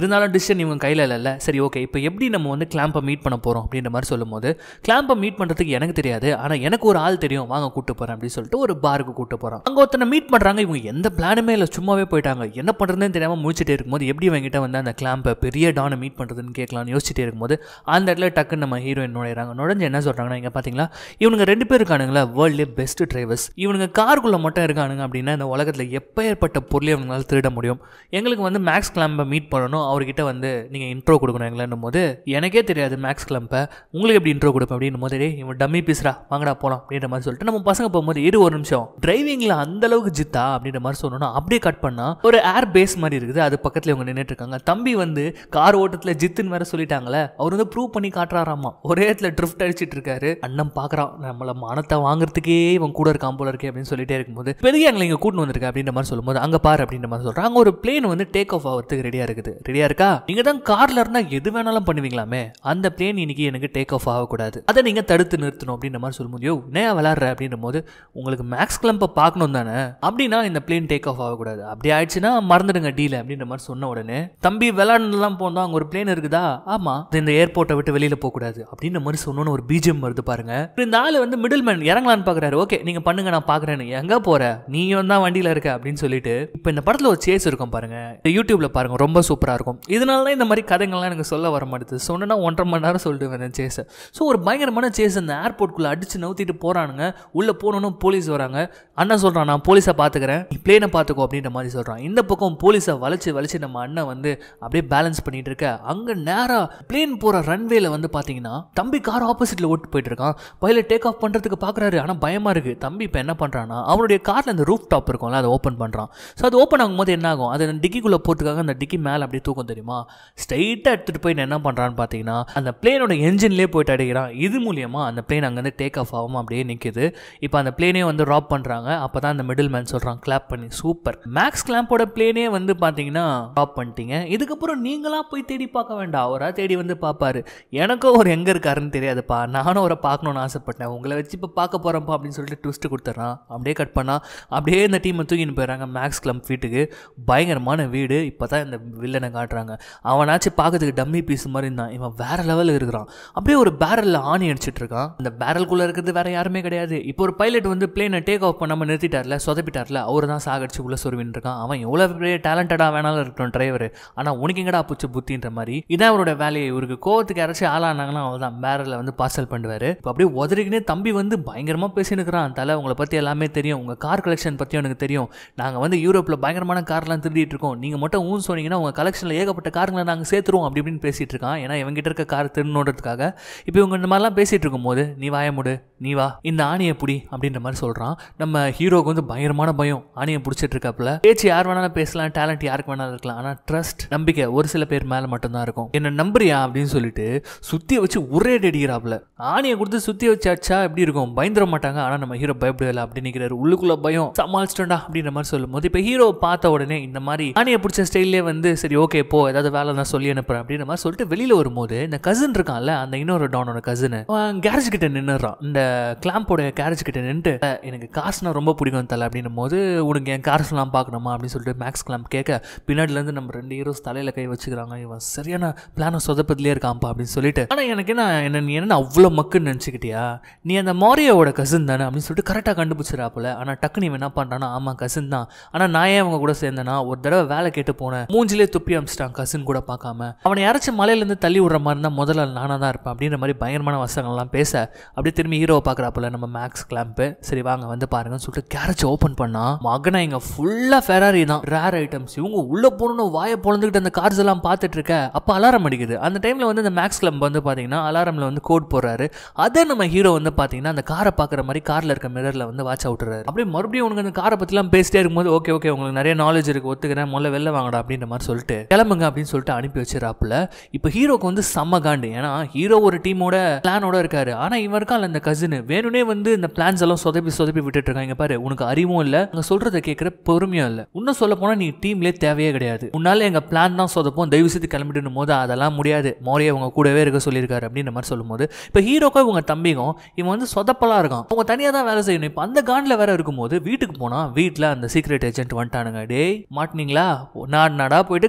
இருந்தாலும் டிசிஷன் இவங்க கையில் இல்லைல்ல சரி ஓகே இப்போ எப்படி நம்ம வந்து கிளாம்பை மீட் பண்ண போகிறோம் அப்படின்ற மாதிரி சொல்லும்போது கிளாம்பை மீட் பண்ணுறதுக்கு எனக்கு தெரியாது ஆனால் எனக்கு ஒரு ஆள் தெரியும் வாங்க கூட்டு போகிறேன் அப்படின்னு சொல்லிட்டு ஒரு பாருக்கு கூட்டு போகிறான் அங்கே ஒருத்தனை மீட் பண்ணுறாங்க இவங்க எந்த பிளானுமே இல்லை சும்மாவே போயிட்டாங்க என்ன பண்ணுறதுன்னு தெரியாமல் முடிச்சுட்டே இருக்கும்போது எப்படி இவங்கிட்ட வந்து அந்த கிளாம்பை பெரிய டானை மீட் பண்ணுறதுன்னு கேட்கலாம்னு யோசிச்சுட்டே இருக்கும்போது அந்த இடத்துல டக்குன்னு நம்ம ஹீரோயின் நுழையிறாங்க நுழைஞ்சு என்ன சொல்கிறாங்கன்னா இங்கே பார்த்தீங்களா இவனுங்க ரெண்டு பேர் இருக்கானுங்களா வேர்ல்ட்லேயே பெஸ்ட் டிரைவர்ஸ் இவனுங்க காருக்குள்ளே மட்டும் இருக்கானுங்க அப்படின்னா இந்த உலகத்தில் எப்பேற்பட்ட பொருளை அவங்களால திருட முடியும் எங்களுக்கு வந்து மேக்ஸ் கிளம்பை மீட் பண்ணணும் அவர்கிட்ட வந்து நீங்கள் இன்ட்ரோ கொடுக்கணும் எங்களேன்னும் போது எனக்கே தெரியாது மேக்ஸ் கிளம்பை உங்களுக்கு எப்படி இன்ட்ரோ கொடுப்பேன் அப்படின்னும் போது டேய் இவன் டம்மி பீஸ்ரா வாங்கடா போகலாம் அப்படின்ற மாதிரி சொல்லிட்டு நம்ம பசங்க போகும்போது இரு ஒரு நிமிஷம் டிரைவிங்கில் அந்த அளவுக்கு ஜித்தா அப்படின்ற மாதிரி சொன்னோன்னா அப்படியே கட் பண்ணா ஒரு ஏர் பேஸ் மாதிரி இருக்குது அது பக்கத்தில் இவங்க நின்றுட்டு இருக்காங்க தம்பி வந்து கார் ஓட்டத்தில் ஜித்துன்னு வேற சொல்லிட்டாங்களே அவர் வந்து ப்ரூவ் பண்ணி காட்டுறாராமா ஒரே இடத்துல ட்ரிஃப்ட் அடிச்சிட்டு இருக்காரு அண்ணன் பார்க்குறான் நம்மள மானத்தை வாங்குறதுக்கே இவன் கூட இருக்கான் போல இருக்கே அப்படின்னு சொல்லிட்டே இருக்கும்போது பெரிய எங்களை இங்கே கூட்டு வந்திருக்க அப்படின்ற மாதிரி சொல்லும்போது அங்கே பாரு அப்படின்ற மாதிரி சொல்கிறாங்க அங்கே ஒரு பிளேன் வந்து டேக் ஆஃப் ஆகிறதுக்கு ரெடியாக இருக்குது ரெடியாக இருக்கா நீங்கள் தான் காரில் இருந்தால் எது வேணாலும் பண்ணுவீங்களாமே அந்த பிளேன் இன்னைக்கு எனக்கு டேக் ஆஃப் ஆகக்கூடாது அதை நீங்கள் தடுத்து நிறுத்தணும் அப்படின்ற மாதிரி சொல்லும்போது யோ என்ன விளாட்ற அப்படின்ற போது உங்களுக்கு மேக்ஸ் கிளம்பை பார்க்கணும் தானே அப்படின்னா இந்த பிளேன் டேக் ஆஃப் ஆகக்கூடாது அப்படி ஆயிடுச்சுன்னா மறந்துடுங்க டீல் அப்படின்ற மாதிரி சொன்ன உடனே தம்பி விளாண்டுலாம் போனோம் அங்கே ஒரு பிளேன் இருக்குதா ஆமாம் இந்த ஏர்போர்ட்டை விட்டு வெளியில் போகக்கூடாது அப்படின்ற மாதிரி சொன்னோன்னு ஒரு பிஜிஎம் வருது பாருங்க இப்ப இந்த ஆள் வந்து மிடில் மேன் இறங்கலான்னு பார்க்குறாரு ஓகே நீங்கள் பண்ணுங்க நான் பார்க்குறேன்னு எங்கே போற நீயும் தான் வண்டியில் இருக்க அப்படின்னு சொல்லிட்டு இப்போ இந்த படத்தில் ஒரு சேஸ் இருக்கும் பாருங்க இந்த யூடியூப்ல பாருங்க ரொம்ப சூப்பராக இருக்கும் இதனால தான் இந்த மாதிரி கதைகள்லாம் எனக்கு சொல்ல வர மாட்டேது சொன்னா ஒன்றரை மணி நேரம் சொல்லிட்டு வந்தேன் சேஸை ஸோ ஒரு பயங்கரமான சேஸ் அந்த ஏர்போர்ட்குள்ளே அடிச்சு நவுத்திட்டு போகிறானுங்க உள்ளே போனோன்னு போலீஸ் வராங்க அண்ணன் சொல்கிறான் நான் போலீஸை பார்த்துக்கிறேன் நீ பிளேனை பார்த்துக்கோ அப்படின்ற மாதிரி சொல்கிறான் இந்த பக்கம் போலீஸை வளைச்சு வளைச்சு நம்ம அண்ணன் வந்து அப்படியே பேலன்ஸ் பண்ணிட்டு இருக்க அங்கே நேராக பிளேன் போகிற ரன்வேல வந்து பார்த்தீங்கன்னா தம்பி கார் ஆப்போசிட்டில் ஓட்டு போயிட்டு இருக்கான் பைலட் டேக் ஆஃப் பண்ணுறதுக்கு பார்க்குறாரு ஆனால் பயமாக இருக்குது தம்பி இப்போ என்ன பண்ணுறான்னா அவனுடைய காரில் அந்த ரூஃப் டாப் இருக்கும்ல அதை ஓப்பன் பண்ணுறான் ஸோ அது ஓப்பன் ஆகும்போது என்ன ஆகும் அது அந்த டிக்கிக்குள்ளே போட்டுக்காக அந்த டிக்கி மேலே அப்படியே தூக்கம் தெரியுமா ஸ்ட்ரைட்டாக எடுத்துகிட்டு போய் நான் என்ன பண்ணுறான்னு பார்த்தீங்கன்னா அந்த பிளேனோட என்ஜின்லேயே போயிட்டு அடிக்கிறான் இது மூலியமா அந்த பிளேன் அங்கேருந்து டேக் ஆஃப் ஆகாமல் அப்படியே நிற்குது இப்போ அந்த பிளேனே வந்து ராப் பண்ணுறாங்க அப்போ தான் அந்த மிடில் மேன் சொல்கிறான் கிளாப் பண்ணி சூப்பர் மேக்ஸ் கிளாம்போட பிளேனே வந்து பார்த்தீங்கன்னா ராப் பண்ணிட்டீங்க இதுக்கப்புறம் நீங்களா போய் தேடி பார்க்க வேண்டாம் அவராக தேடி வந்து பார்ப்பாரு எனக்கும் ஒரு எங்கே இருக்காருன்னு தெரியாதுப்பா நானும் அவரை பார்க்கணுன்னு ஆசைப்பட்டேன் உங்களை வச்சு இப்போ பார்க்க போகிறப்பா அப்படின்னு சொல்லிட்டு ட்விஸ்ட்டு கொடுத்துட்றான் அப்படியே கட் பண்ணா அப்படியே இந்த டீமை தூக்கின்னு போயிடறாங்க மேக்ஸ் கிளம்ப் வீட்டுக்கு பயங்கரமான வீடு இப்போ தான் இந்த வில்லனை காட்டுறாங்க அவனாச்சும் பார்க்கறதுக்கு டம்மி பீஸ் மாதிரி இருந்தான் இவன் வேற லெவலில் இருக்கிறான் அப்படியே ஒரு பேரலில் ஆணி அடிச்சிட்டு இருக்கான் அந்த பேரல்குள்ளே இருக்கிறது வேற யாருமே கிடையாது இப்போ ஒரு பைலட் வந்து பிளேனை டேக் ஆஃப் பண்ணாமல் நிறுத்திட்டார்ல சொதப்பிட்டார்ல அவர் தான் சாகடிச்சு உள்ள சொருவின்னு இருக்கான் அவன் எவ்வளோ பெரிய டேலண்டடாக வேணாலும் இருக்கட்டும் டிரைவர் ஆனால் உனக்கு எங்கடா பூச்சி புத்தின்ற மாதிரி இதான் அவரோட வேலையை இவருக்கு கோவத்துக்கு யாராச்சும் ஆளானாங்கன்னா அவ்வளோதான் பேரலில் வந்து பார்சல் பண்ணுவார் இப்போ அப்படியே உதறிக்கினே தம்பி வந்து பயங்கரமாக பேசின்னு இருக்கிறான் தலை உங்களை பற்றி எல்லாமே தெரியும் உங்கள் கார் கலெக்ஷன் பற்றியும் எனக்கு தெரியும் நாங்கள் வந்து யூரோப்பில் பயங்கரமான கார்லாம் திருடிட்டு இருக்கோம் நீங்கள் மட்டும் ஊன் சொன்னீங்கன்னா உங்கள் கலெக்ஷனில் ஏகப்பட்ட காருங்களை நாங்கள் சேர்த்துருவோம் அப்படி இப்படின்னு பேசிகிட்டு இருக்கான் ஏன்னா இவங்ககிட்ட இருக்க கார் திருடணுன்றதுக்காக இப்போ இவங்க இந்த மாதிரிலாம் பேசிகிட்டு இருக்கும்போது நீ வாய முடு நீ வா இந்த ஆணியை புடி அப்படின்ற மாதிரி சொல்கிறான் நம்ம ஹீரோக்கு வந்து பயங்கரமான பயம் ஆணியை பிடிச்சிட்டு இருக்காப்புல பேச்சு யார் வேணாலும் பேசலாம் டேலண்ட் யாருக்கு வேணாலும் இருக்கலாம் ஆனால் ட்ரஸ்ட் நம்பிக்கை ஒரு சில பேர் மேலே மட்டும்தான் இருக்கும் என்ன நம்புறியா அப்படின்னு சொல்லிட்டு சுற்றி வச்சு ஒரே அடி அடிக்கிறாப்புல ஆணியை கொடுத்து சுற்றி வச்சு அடிச்சா எப்படி இருக்கும் பயந்துட மாட்டாங்க ஆனால் நம்ம ஹீரோ பயப்படல அப்படி நிற்கிறாரு உள்ளுக்குள்ள பயம் சமாளிச்சிட்டோண்டா அப்படின்ற மாதிரி சொல்லும்போது இப்போ ஹீரோ பார்த்த உடனே இந்த மாதிரி ஆணியை பிடிச்ச ஸ்டைல்லே வந்து சரி ஓகே போ ஏதாவது வேலை தான் சொல்லி அனுப்புறேன் அப்படின்ற மாதிரி சொல்லிட்டு வெளியில் வரும்போது இந்த கசின் இருக்கான்ல அந்த இன்னொரு டானோட கசின் கேரேஜ் கிட்ட நின்னுறான் இந்த கிளாம்போட கேரேஜ் கிட்ட நின்று எனக்கு காசுனா ரொம்ப பிடிக்கும் தலை அப்படின்னும் போது உனக்கு என் காசுலாம் பார்க்கணுமா அப்படின்னு சொல்லிட்டு மேக்ஸ் கிளாம்ப் கேட்க பின்னாடிலேருந்து நம்ம ரெண்டு ஹீரோஸ் தலையில் கை வச்சுக்கிறாங்க இவன் சரியான பிளானை சொதப்பதிலே இருக்கான்ப்பா அப்படின்னு சொல்லிட்டு ஆனால் எனக்கு என்ன என்ன நீ என்ன அவ்வளோ மக்குன்னு நினச்சிக்கிட்டியா நீ அந்த மாரியோட கசின் தானே அப்படின்னு சொல்லிட்டு கரெக்டாக கண்டுபிடிச்சிடாப்புல ஆனால் டக்குனு இவன் என்ன பண்ணுறான்னா ஆமாம் கசின் தான் ஆனால் நான் ஏன் அவங்க கூட சேர்ந்தேன்னா ஒரு தடவை வேலை கேட்டு போனேன் மூஞ்சிலே துப்பி அமிச்சிட்டான் கசின் கூட பார்க்காம அவனை யாராச்சும் மலையிலேருந்து தள்ளி விடுற மாதிரி இருந்தால் முதல்ல நானாக தான் இருப்பேன் அப்படின்ற மாதிரி பயங்கரமான வசங்கள்லாம் பேச அப்படியே திரும்பி ஹீரோவை பார்க்குறாப்புல நம்ம மேக்ஸ் கிளாம்பு சரி வாங்க வந்து பாருங்கன்னு சொல்லிட்டு கேரேஜ் ஓப்பன் பண்ணா மகனை இங்கே ஃபுல்லாக ஃபெராரி தான் ரேர் ஐட்டம்ஸ் இவங்க உள்ளே போகணும்னு வாயை பொழந்துக்கிட்டு அந்த கார்ஸ் எல்லாம் பார்த்துட்டு இருக்க அப்போ அலாரம் அடிக்குது அந்த டைமில் வந்து இந்த மேக்ஸ் கிளம்ப் வந்து பார்த்தீங்கன்னா அலாரமில் வந்து கோட் போடுறாரு அதை நம்ம ஹீரோ வந்து பார்த்தீங்கன்னா அந்த காரை பார்க்குற மாதிரி காரில் இருக்க மிரரில் வந்து வாட்ச் அவுட்டுறாரு அப்படியே மறுபடியும் உனக்கு அந்த காரை பற்றிலாம் பேசிட்டே இருக்கும்போது ஓகே ஓகே உங்களுக்கு நிறைய நாலேஜ் இருக்கு ஒத்துக்கிறேன் முதல்ல வெளில வாங்கடா அப்படின்ற மாதிரி சொல்லிட்டு கிளம்புங்க அப்படின்னு சொல்லிட்டு அனுப்பி வச்சிடறாப்புல இப்போ ஹீரோக்கு வந்து செம்ம காண்டு ஏன்னா ஹீரோ ஒரு டீமோட பிளானோட இருக்காரு ஆனால் இவன் இருக்கான் இந்த கசின் வேணுனே வந்து இந்த பிளான்ஸ் எல்லாம் சொதப்பி சொதப்பி விட்டுட்டு இருக்காங்க பாரு உனக்கு அறிவும் இல்லை அங்கே சொல்றதை கேட்குற பொறுமையும் இல்லை இன்னும் சொல்ல போனால் நீ டீம்லேயே தேவையே கிடையாது உன்னால எங்கள் பிளான் தான் சொதப்போம் தயவு செய்து கிளம்பிட்டு போது அதெல்லாம் முடியாது மோரியை அவங்க கூடவே இருக்க சொல்லியிருக்காரு அப்படின்ற மாதிரி சொல்லும்போது இப்போ ஹீரோக்கும் இவங்க தம்பிக்கும் இவன் வந்து சொதப்பலா இருக்கான் அவங்க தனியாக தான் வேலை செய்யணும் இப்போ அந்த காண்டில் வேற இருக்கும்போது வீட்டுக்கு போனால் வீட்டில் அந்த சீக்ரெட் ஏஜென்ட் வந்துட்டானுங்க டேய் மாட்டினீங்களா நாடு நாடா போயிட்டு காத்துட்டு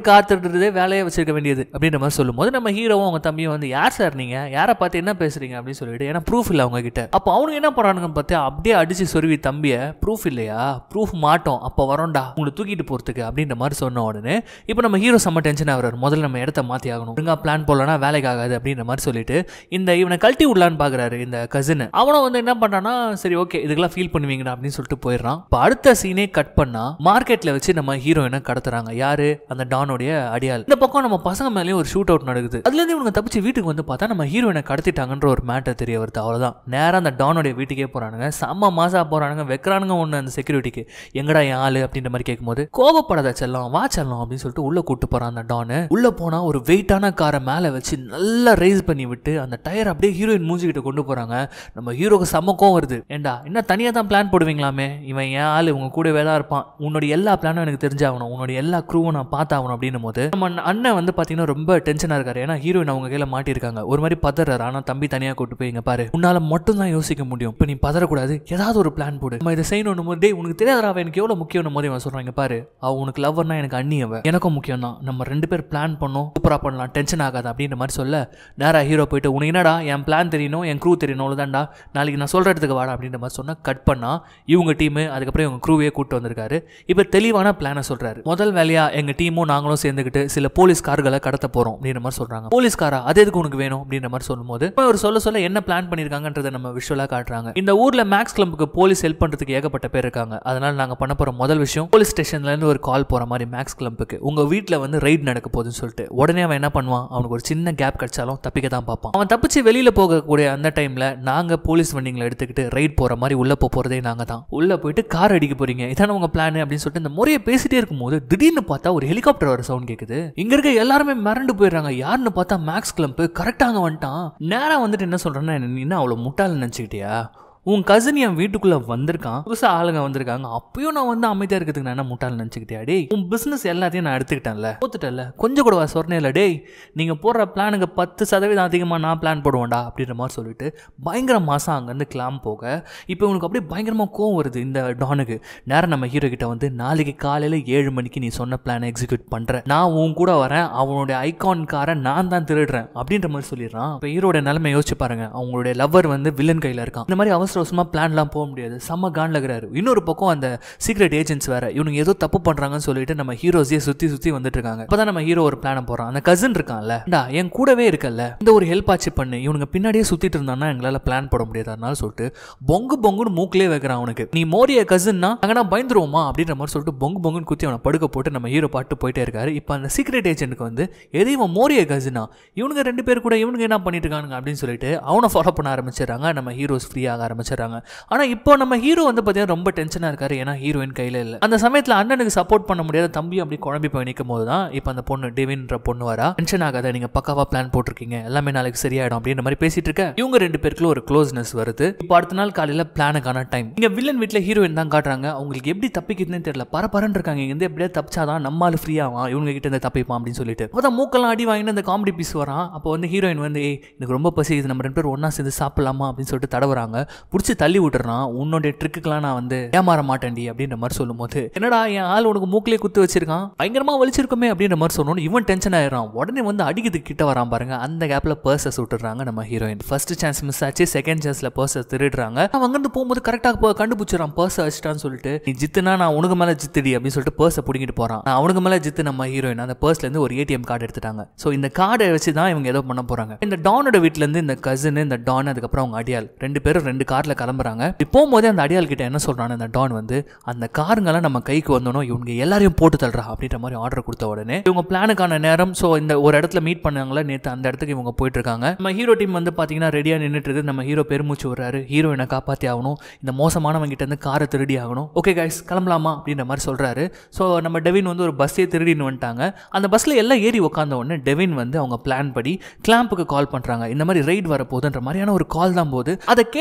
பண்ணுறதே வேலையை வச்சிருக்க வேண்டியது அப்படின்ற மாதிரி சொல்லும்போது நம்ம ஹீரோவும் அவங்க தம்பியும் வந்து யார் சார் நீங்க யாரை பார்த்து என்ன பேசுறீங்க அப்படின்னு சொல்லிட்டு ஏன்னா ப்ரூஃப் இல்லை அவங்க கிட்ட அப்போ அவனுக்கு என்ன பண்ணுறானுங்க பார்த்து அப்படியே அடிச்சு சொருவி தம்பியை ப்ரூஃப் இல்லையா ப்ரூஃப் மாட்டோம் அப்போ வரோம்டா உங்களை தூக்கிட்டு போறதுக்கு அப்படின்ற மாதிரி சொன்ன உடனே இப்போ நம்ம ஹீரோ செம்ம டென்ஷன் ஆகிறார் முதல்ல நம்ம இடத்த மாற்றி ஆகணும் ஒழுங்கா பிளான் போடலன்னா வேலைக்கு ஆகாது அப்படின்ற மாதிரி சொல்லிட்டு இந்த இவனை கழட்டி விடலான்னு பார்க்குறாரு இந்த கசின் அவனும் வந்து என்ன பண்ணுறான்னா சரி ஓகே இதுக்கெல்லாம் ஃபீல் பண்ணுவீங்கடா அப்படின்னு சொல்லிட்டு போயிடுறான் இப்போ அடுத்த சீனே கட் பண்ணா மார்க்கெட்டில் வச்சு நம்ம ஹீரோயினை கடத்துறாங்க யாரு அந்த டானுடைய அடியாள் இந்த பக்கம் நம்ம பசங்க மேலேயும் ஒரு ஷூட் அவுட் நடக்குது அதுலேருந்து இவங்க தப்பிச்சு வீட்டுக்கு வந்து பார்த்தா நம்ம ஹீரோயினை கடத்திட்டாங்கன்ற ஒரு மேட்டர் தெரிய வருது அவ்வளோதான் நேராக அந்த டானுடைய வீட்டுக்கே போகிறானுங்க செம்ம மாசா போகிறானுங்க வைக்கிறானுங்க ஒன்று அந்த செக்யூரிட்டிக்கு எங்கடா என் ஆளு அப்படின்ற மாதிரி கேட்கும்போது கோபப்படாத செல்லம் வா செல்லம் அப்படின்னு சொல்லிட்டு உள்ள கூட்டு போறான் அந்த டானு உள்ள போனா ஒரு வெயிட்டான காரை மேலே வச்சு நல்லா ரைஸ் பண்ணி விட்டு அந்த டயர் அப்படியே ஹீரோயின் மூஞ்சிக்கிட்ட கொண்டு போறாங்க நம்ம ஹீரோக்கு செம்மக்கம் வருது ஏண்டா என்ன தனியாக தான் பிளான் போடுவீங்களாமே இவன் என் ஆளு உங்க கூடவே தான் இருப்பான் உன்னோட எல்லா பிளானும் எனக்கு தெரிஞ்சாகணும் உன்னோட எல்லா க்ரூவும் நான் பார்த்தாகணும் அப்படின்னும் போது நம்ம அண்ணன் வந்து பார்த்தீங்கன்னா ரொம்ப டென்ஷனாக இருக்காரு ஏன்னா ஹீரோயின் அவங்க கையில் மாட்டியிருக்காங்க ஒரு மாதிரி பதறாரு ஆனால் தம்பி தனியாக கூட்டு போய் இங்க பாரு உன்னால மட்டும் தான் யோசிக்க முடியும் இப்போ நீ பதறக்கூடாது ஏதாவது ஒரு பிளான் போடு நம்ம இதை செய்யணும் போது டேய் உனக்கு தெரியாதா அவன் எனக்கு எவ்வளோ முக்கியம் போது இவன் சொல்றாங்க பாரு அவ உனக்கு லவ்வர்னா எனக்கு அண்ணி அவ எனக்கும் முக்கியம் தான் நம்ம ரெண்டு பேர் பிளான் பண்ணோம் சூப்பராக பண்ணலாம் டென்ஷன் ஆகாது அப்படின்ற மாதிரி சொல்ல நேரா ஹீரோ போயிட்டு உனக்கு என்னடா என் பிளான் தெரியணும் என் க்ரூ தெரியணும் அவ்வளோதான்டா நாளைக்கு நான் சொல்கிற இடத்துக்கு வாடா அப்படின்ற மாதிரி சொன்னால் கட் பண்ணா இவங்க டீமு அதுக்கப்புறம் இவங்க க்ரூவே கூட்டு வந்திருக்காரு இப்போ தெளிவான பிளானை சொல்றாரு முதல் வேலையா எங்க டீமும் நாங்களும் சேர்ந்துக்கிட்டு சில போலீஸ் கார்களை கடத்த போறோம் அப்படின்ற மாதிரி சொல்றாங்க போலீஸ் காரா அது எதுக்கு உனக்கு வேணும் அப்படின்ற மாதிரி சொல்லும்போது இப்ப அவர் சொல்ல சொல்ல என்ன பிளான் பண்ணிருக்காங்கன்றதை நம்ம விஷுவலா காட்டுறாங்க இந்த ஊர்ல மேக்ஸ் கிளம்புக்கு போலீஸ் ஹெல்ப் பண்றதுக்கு ஏகப்பட்ட பேர் இருக்காங்க அதனால நாங்க பண்ண போற முதல் விஷயம் போலீஸ் ஸ்டேஷன்ல இருந்து ஒரு கால் போற மாதிரி மேக்ஸ் கிளம்புக்கு உங்க வீட்ல வந்து ரைட் நடக்க போகுதுன்னு சொல்லிட்டு உடனே அவன் என்ன பண்ணுவான் அவனுக்கு ஒரு சின்ன கேப் கிடைச்சாலும் தப்பிக்க தான் பார்ப்பான் அவன் தப்பிச்சு வெளியில போகக்கூடிய அந்த டைம்ல நாங்க போலீஸ் வண்டிங்களை எடுத்துக்கிட்டு ரைட் போற மாதிரி உள்ள போக போறதே நாங்க தான் உள்ள போயிட்டு கார் அடிக்க போறீங்க இதான உங்க பிளான் அப்படின்னு சொல்லிட்டு இந்த முறையை பேசிட்டே இருக்கும்போது திடீர்னு பார்த்தா ஒரு ஹெலிகாப்டர் வர சவுண்ட் கேக்குது இங்க இருக்க எல்லாருமே மிரண்டு போயிடுறாங்க யாருன்னு பார்த்தா மேக்ஸ் கிளம்ப் கரெக்டா அங்க வந்துட்டான் நேரா வந்துட்டு என்ன சொல்றேன்னா நீ என்ன அவ்வளவு முட்டாள் நினைச்சுக்கிட்டியா உன் கசின் என் வீட்டுக்குள்ள வந்திருக்கான் புதுசா ஆளுங்க வந்திருக்காங்க அப்பயும் நான் வந்து அமைதியா இருக்கிறதுக்கு நான் என்ன முட்டாள் நினைச்சுக்கிட்டியா டேய் உன் பிசினஸ் எல்லாத்தையும் நான் எடுத்துக்கிட்டேன்ல போத்துட்டல கொஞ்சம் கூட சொன்னேன்ல டேய் நீங்க போடுற பிளானுக்கு பத்து சதவீதம் அதிகமா நான் பிளான் போடுவேன்டா அப்படின்ற மாதிரி சொல்லிட்டு பயங்கர மாசம் அங்கேருந்து கிளாம் போக இப்போ உனக்கு அப்படியே பயங்கரமா கோவம் வருது இந்த டானுக்கு நேரம் நம்ம ஹீரோ கிட்ட வந்து நாளைக்கு காலையில ஏழு மணிக்கு நீ சொன்ன பிளானை எக்ஸிக்யூட் பண்ற நான் உன் கூட வரேன் அவனுடைய ஐகான் காரை நான் தான் திருடுறேன் அப்படின்ற மாதிரி சொல்லிடுறான் இப்போ ஹீரோட நிலைமை யோசிச்சு பாருங்க அவங்களுடைய லவ்வர் வந்து வில்லன் கையில இருக்கான் இந்த மாதிரி அவசர அவசரமாக பிளான்லாம் போக முடியாது செம்ம கான்ல இருக்கிறாரு இன்னொரு பக்கம் அந்த சீக்ரெட் ஏஜென்ட்ஸ் வேற இவனுங்க ஏதோ தப்பு பண்றாங்கன்னு சொல்லிட்டு நம்ம ஹீரோஸே சுத்தி சுத்தி வந்துட்டு இருக்காங்க அப்பதான் நம்ம ஹீரோ ஒரு பிளான போறான் அந்த கசின் இருக்கான்ல டா என் கூடவே இருக்கல்ல இந்த ஒரு ஹெல்ப் ஆச்சு பண்ணு இவனுங்க பின்னாடியே சுத்திட்டு இருந்தான்னா எங்களால பிளான் போட முடியாது அதனால சொல்லிட்டு பொங்கு பொங்குன்னு மூக்கிலே வைக்கிறான் அவனுக்கு நீ மோரிய கசின்னா அங்கன்னா பயந்துருவோமா அப்படின்ற மாதிரி சொல்லிட்டு பொங்கு பொங்குன்னு குத்தி அவனை படுக்க போட்டு நம்ம ஹீரோ பாட்டு போயிட்டே இருக்காரு இப்போ அந்த சீக்ரெட் ஏஜென்ட்டுக்கு வந்து எது இவன் மோரிய கசினா இவனுங்க ரெண்டு பேர் கூட இவனுங்க என்ன பண்ணிட்டு இருக்கானுங்க அப்படின்னு சொல்லிட்டு அவனை ஃபாலோ பண்ண ஆரம்பிச்சிடறாங்க நம்ம ஹீரோஸ் ஃப்ரீ ஆக ஆரம்பிச்சிடறாங்க ஆனால் இப்போ நம்ம ஹீரோ வந்து பார்த்தீங்கன்னா ரொம்ப டென்ஷனாக இருக்காரு ஏன்னா ஹீரோயின் கையில் இல்லை அந்த சமயத்தில் அண்ணனுக்கு சப்போர்ட் பண்ண முடியாத தம்பி அப்படி குழம்பி போய் நிற்கும் போது தான் இப்போ அந்த பொண்ணு டெவின்ற பொண்ணு வரா டென்ஷன் ஆகாத நீங்கள் பக்காவா பிளான் போட்டிருக்கீங்க எல்லாமே நாளைக்கு சரியாயிடும் அப்படின்ற மாதிரி பேசிட்டு இருக்க இவங்க ரெண்டு பேருக்குள்ள ஒரு க்ளோஸ்னஸ் வருது இப்போ அடுத்த நாள் காலையில் பிளானுக்கான டைம் இங்க வில்லன் வீட்டில் ஹீரோயின் தான் காட்டுறாங்க அவங்களுக்கு எப்படி தப்பிக்குதுன்னு தெரியல பரபரன்னு இருக்காங்க இங்க எப்படியா தப்பிச்சாதான் நம்மால ஃப்ரீ ஆவான் இவங்க கிட்ட இருந்து தப்பிப்பான் அப்படின்னு சொல்லிட்டு அப்பதான் மூக்கெல்லாம் அடி வாங்கிட்டு அந்த காமெடி பீஸ் வரான் அப்போ வந்து ஹீரோயின் வந்து ஏய் எனக்கு ரொம்ப பசி இது நம்ம ரெண்டு பேரும் ஒண்ணா சேர்ந்து சாப்பிடலாமா அப்படின்னு சொல்லிட்டு தடவுறாங்க பிடிச்சி தள்ளி விட்டுறான் உன்னுடைய ட்ரிக்குக்கெல்லாம் நான் வந்து ஏமாற மாட்டேன்டி அப்படின்ற மாதிரி சொல்லும்போது என்னடா என் ஆள் உனக்கு மூக்கிலே குத்து வச்சிருக்கான் பயங்கரமா வலிச்சிருக்குமே அப்படின்ற மாதிரி சொன்னோன்னு இவன் டென்ஷன் ஆயிடுறான் உடனே வந்து அடிக்கிறதுக்கு கிட்ட வரான் பாருங்க அந்த கேப்ல பர்ஸை சுட்டுறாங்க நம்ம ஹீரோயின் ஃபர்ஸ்ட் சான்ஸ் மிஸ் ஆச்சு செகண்ட் சான்ஸ்ல பர்ஸை திருடுறாங்க அவன் அங்கிருந்து போகும்போது கரெக்டாக கண்டுபிடிச்சிடறான் பர்ஸை வச்சுட்டான்னு சொல்லிட்டு நீ ஜித்துனா நான் உனக்கு மேல ஜித்துடி அப்படின்னு சொல்லிட்டு பர்ஸை பிடிங்கிட்டு போறான் நான் அவனுக்கு மேல ஜித்து நம்ம ஹீரோயின் அந்த பர்ஸ்ல இருந்து ஒரு ஏடிஎம் கார்டு எடுத்துட்டாங்க ஸோ இந்த கார்டை வச்சு தான் இவங்க ஏதோ பண்ண போறாங்க இந்த டானோட வீட்ல இருந்து இந்த கசின் இந்த டான் அதுக்கப்புறம் அவங்க அடியால் ரெண்டு பேரும் ரெண்டு கார்ல கிளம்புறாங்க இப்படி போகும்போதே அந்த அடியால் கிட்ட என்ன சொல்றான் அந்த டான் வந்து அந்த காருங்கெல்லாம் நம்ம கைக்கு வந்தோனோ இவங்க எல்லாரையும் போட்டு தள்ளுறா அப்படின்ற மாதிரி ஆர்டர் கொடுத்த உடனே இவங்க பிளானுக்கான நேரம் ஸோ இந்த ஒரு இடத்துல மீட் பண்ணாங்களா நேற்று அந்த இடத்துக்கு இவங்க போயிட்டு இருக்காங்க நம்ம ஹீரோ டீம் வந்து பாத்தீங்கன்னா ரெடியா நின்றுட்டு இருக்கு நம்ம ஹீரோ பெருமூச்சு வர்றாரு ஹீரோயினை காப்பாத்தி ஆகணும் இந்த மோசமானவங்க கிட்ட இருந்து காரை திருடி ஆகணும் ஓகே கைஸ் கிளம்பலாமா அப்படின்ற மாதிரி சொல்றாரு ஸோ நம்ம டெவின் வந்து ஒரு பஸ்ஸே திருடின்னு வந்துட்டாங்க அந்த பஸ்ல எல்லாம் ஏறி உட்காந்த உடனே டெவின் வந்து அவங்க பிளான் படி கிளாம்புக்கு கால் பண்றாங்க இந்த மாதிரி ரைட் வர போகுதுன்ற மாதிரியான ஒரு கால் தான் போது அதை கேட்ட உடனே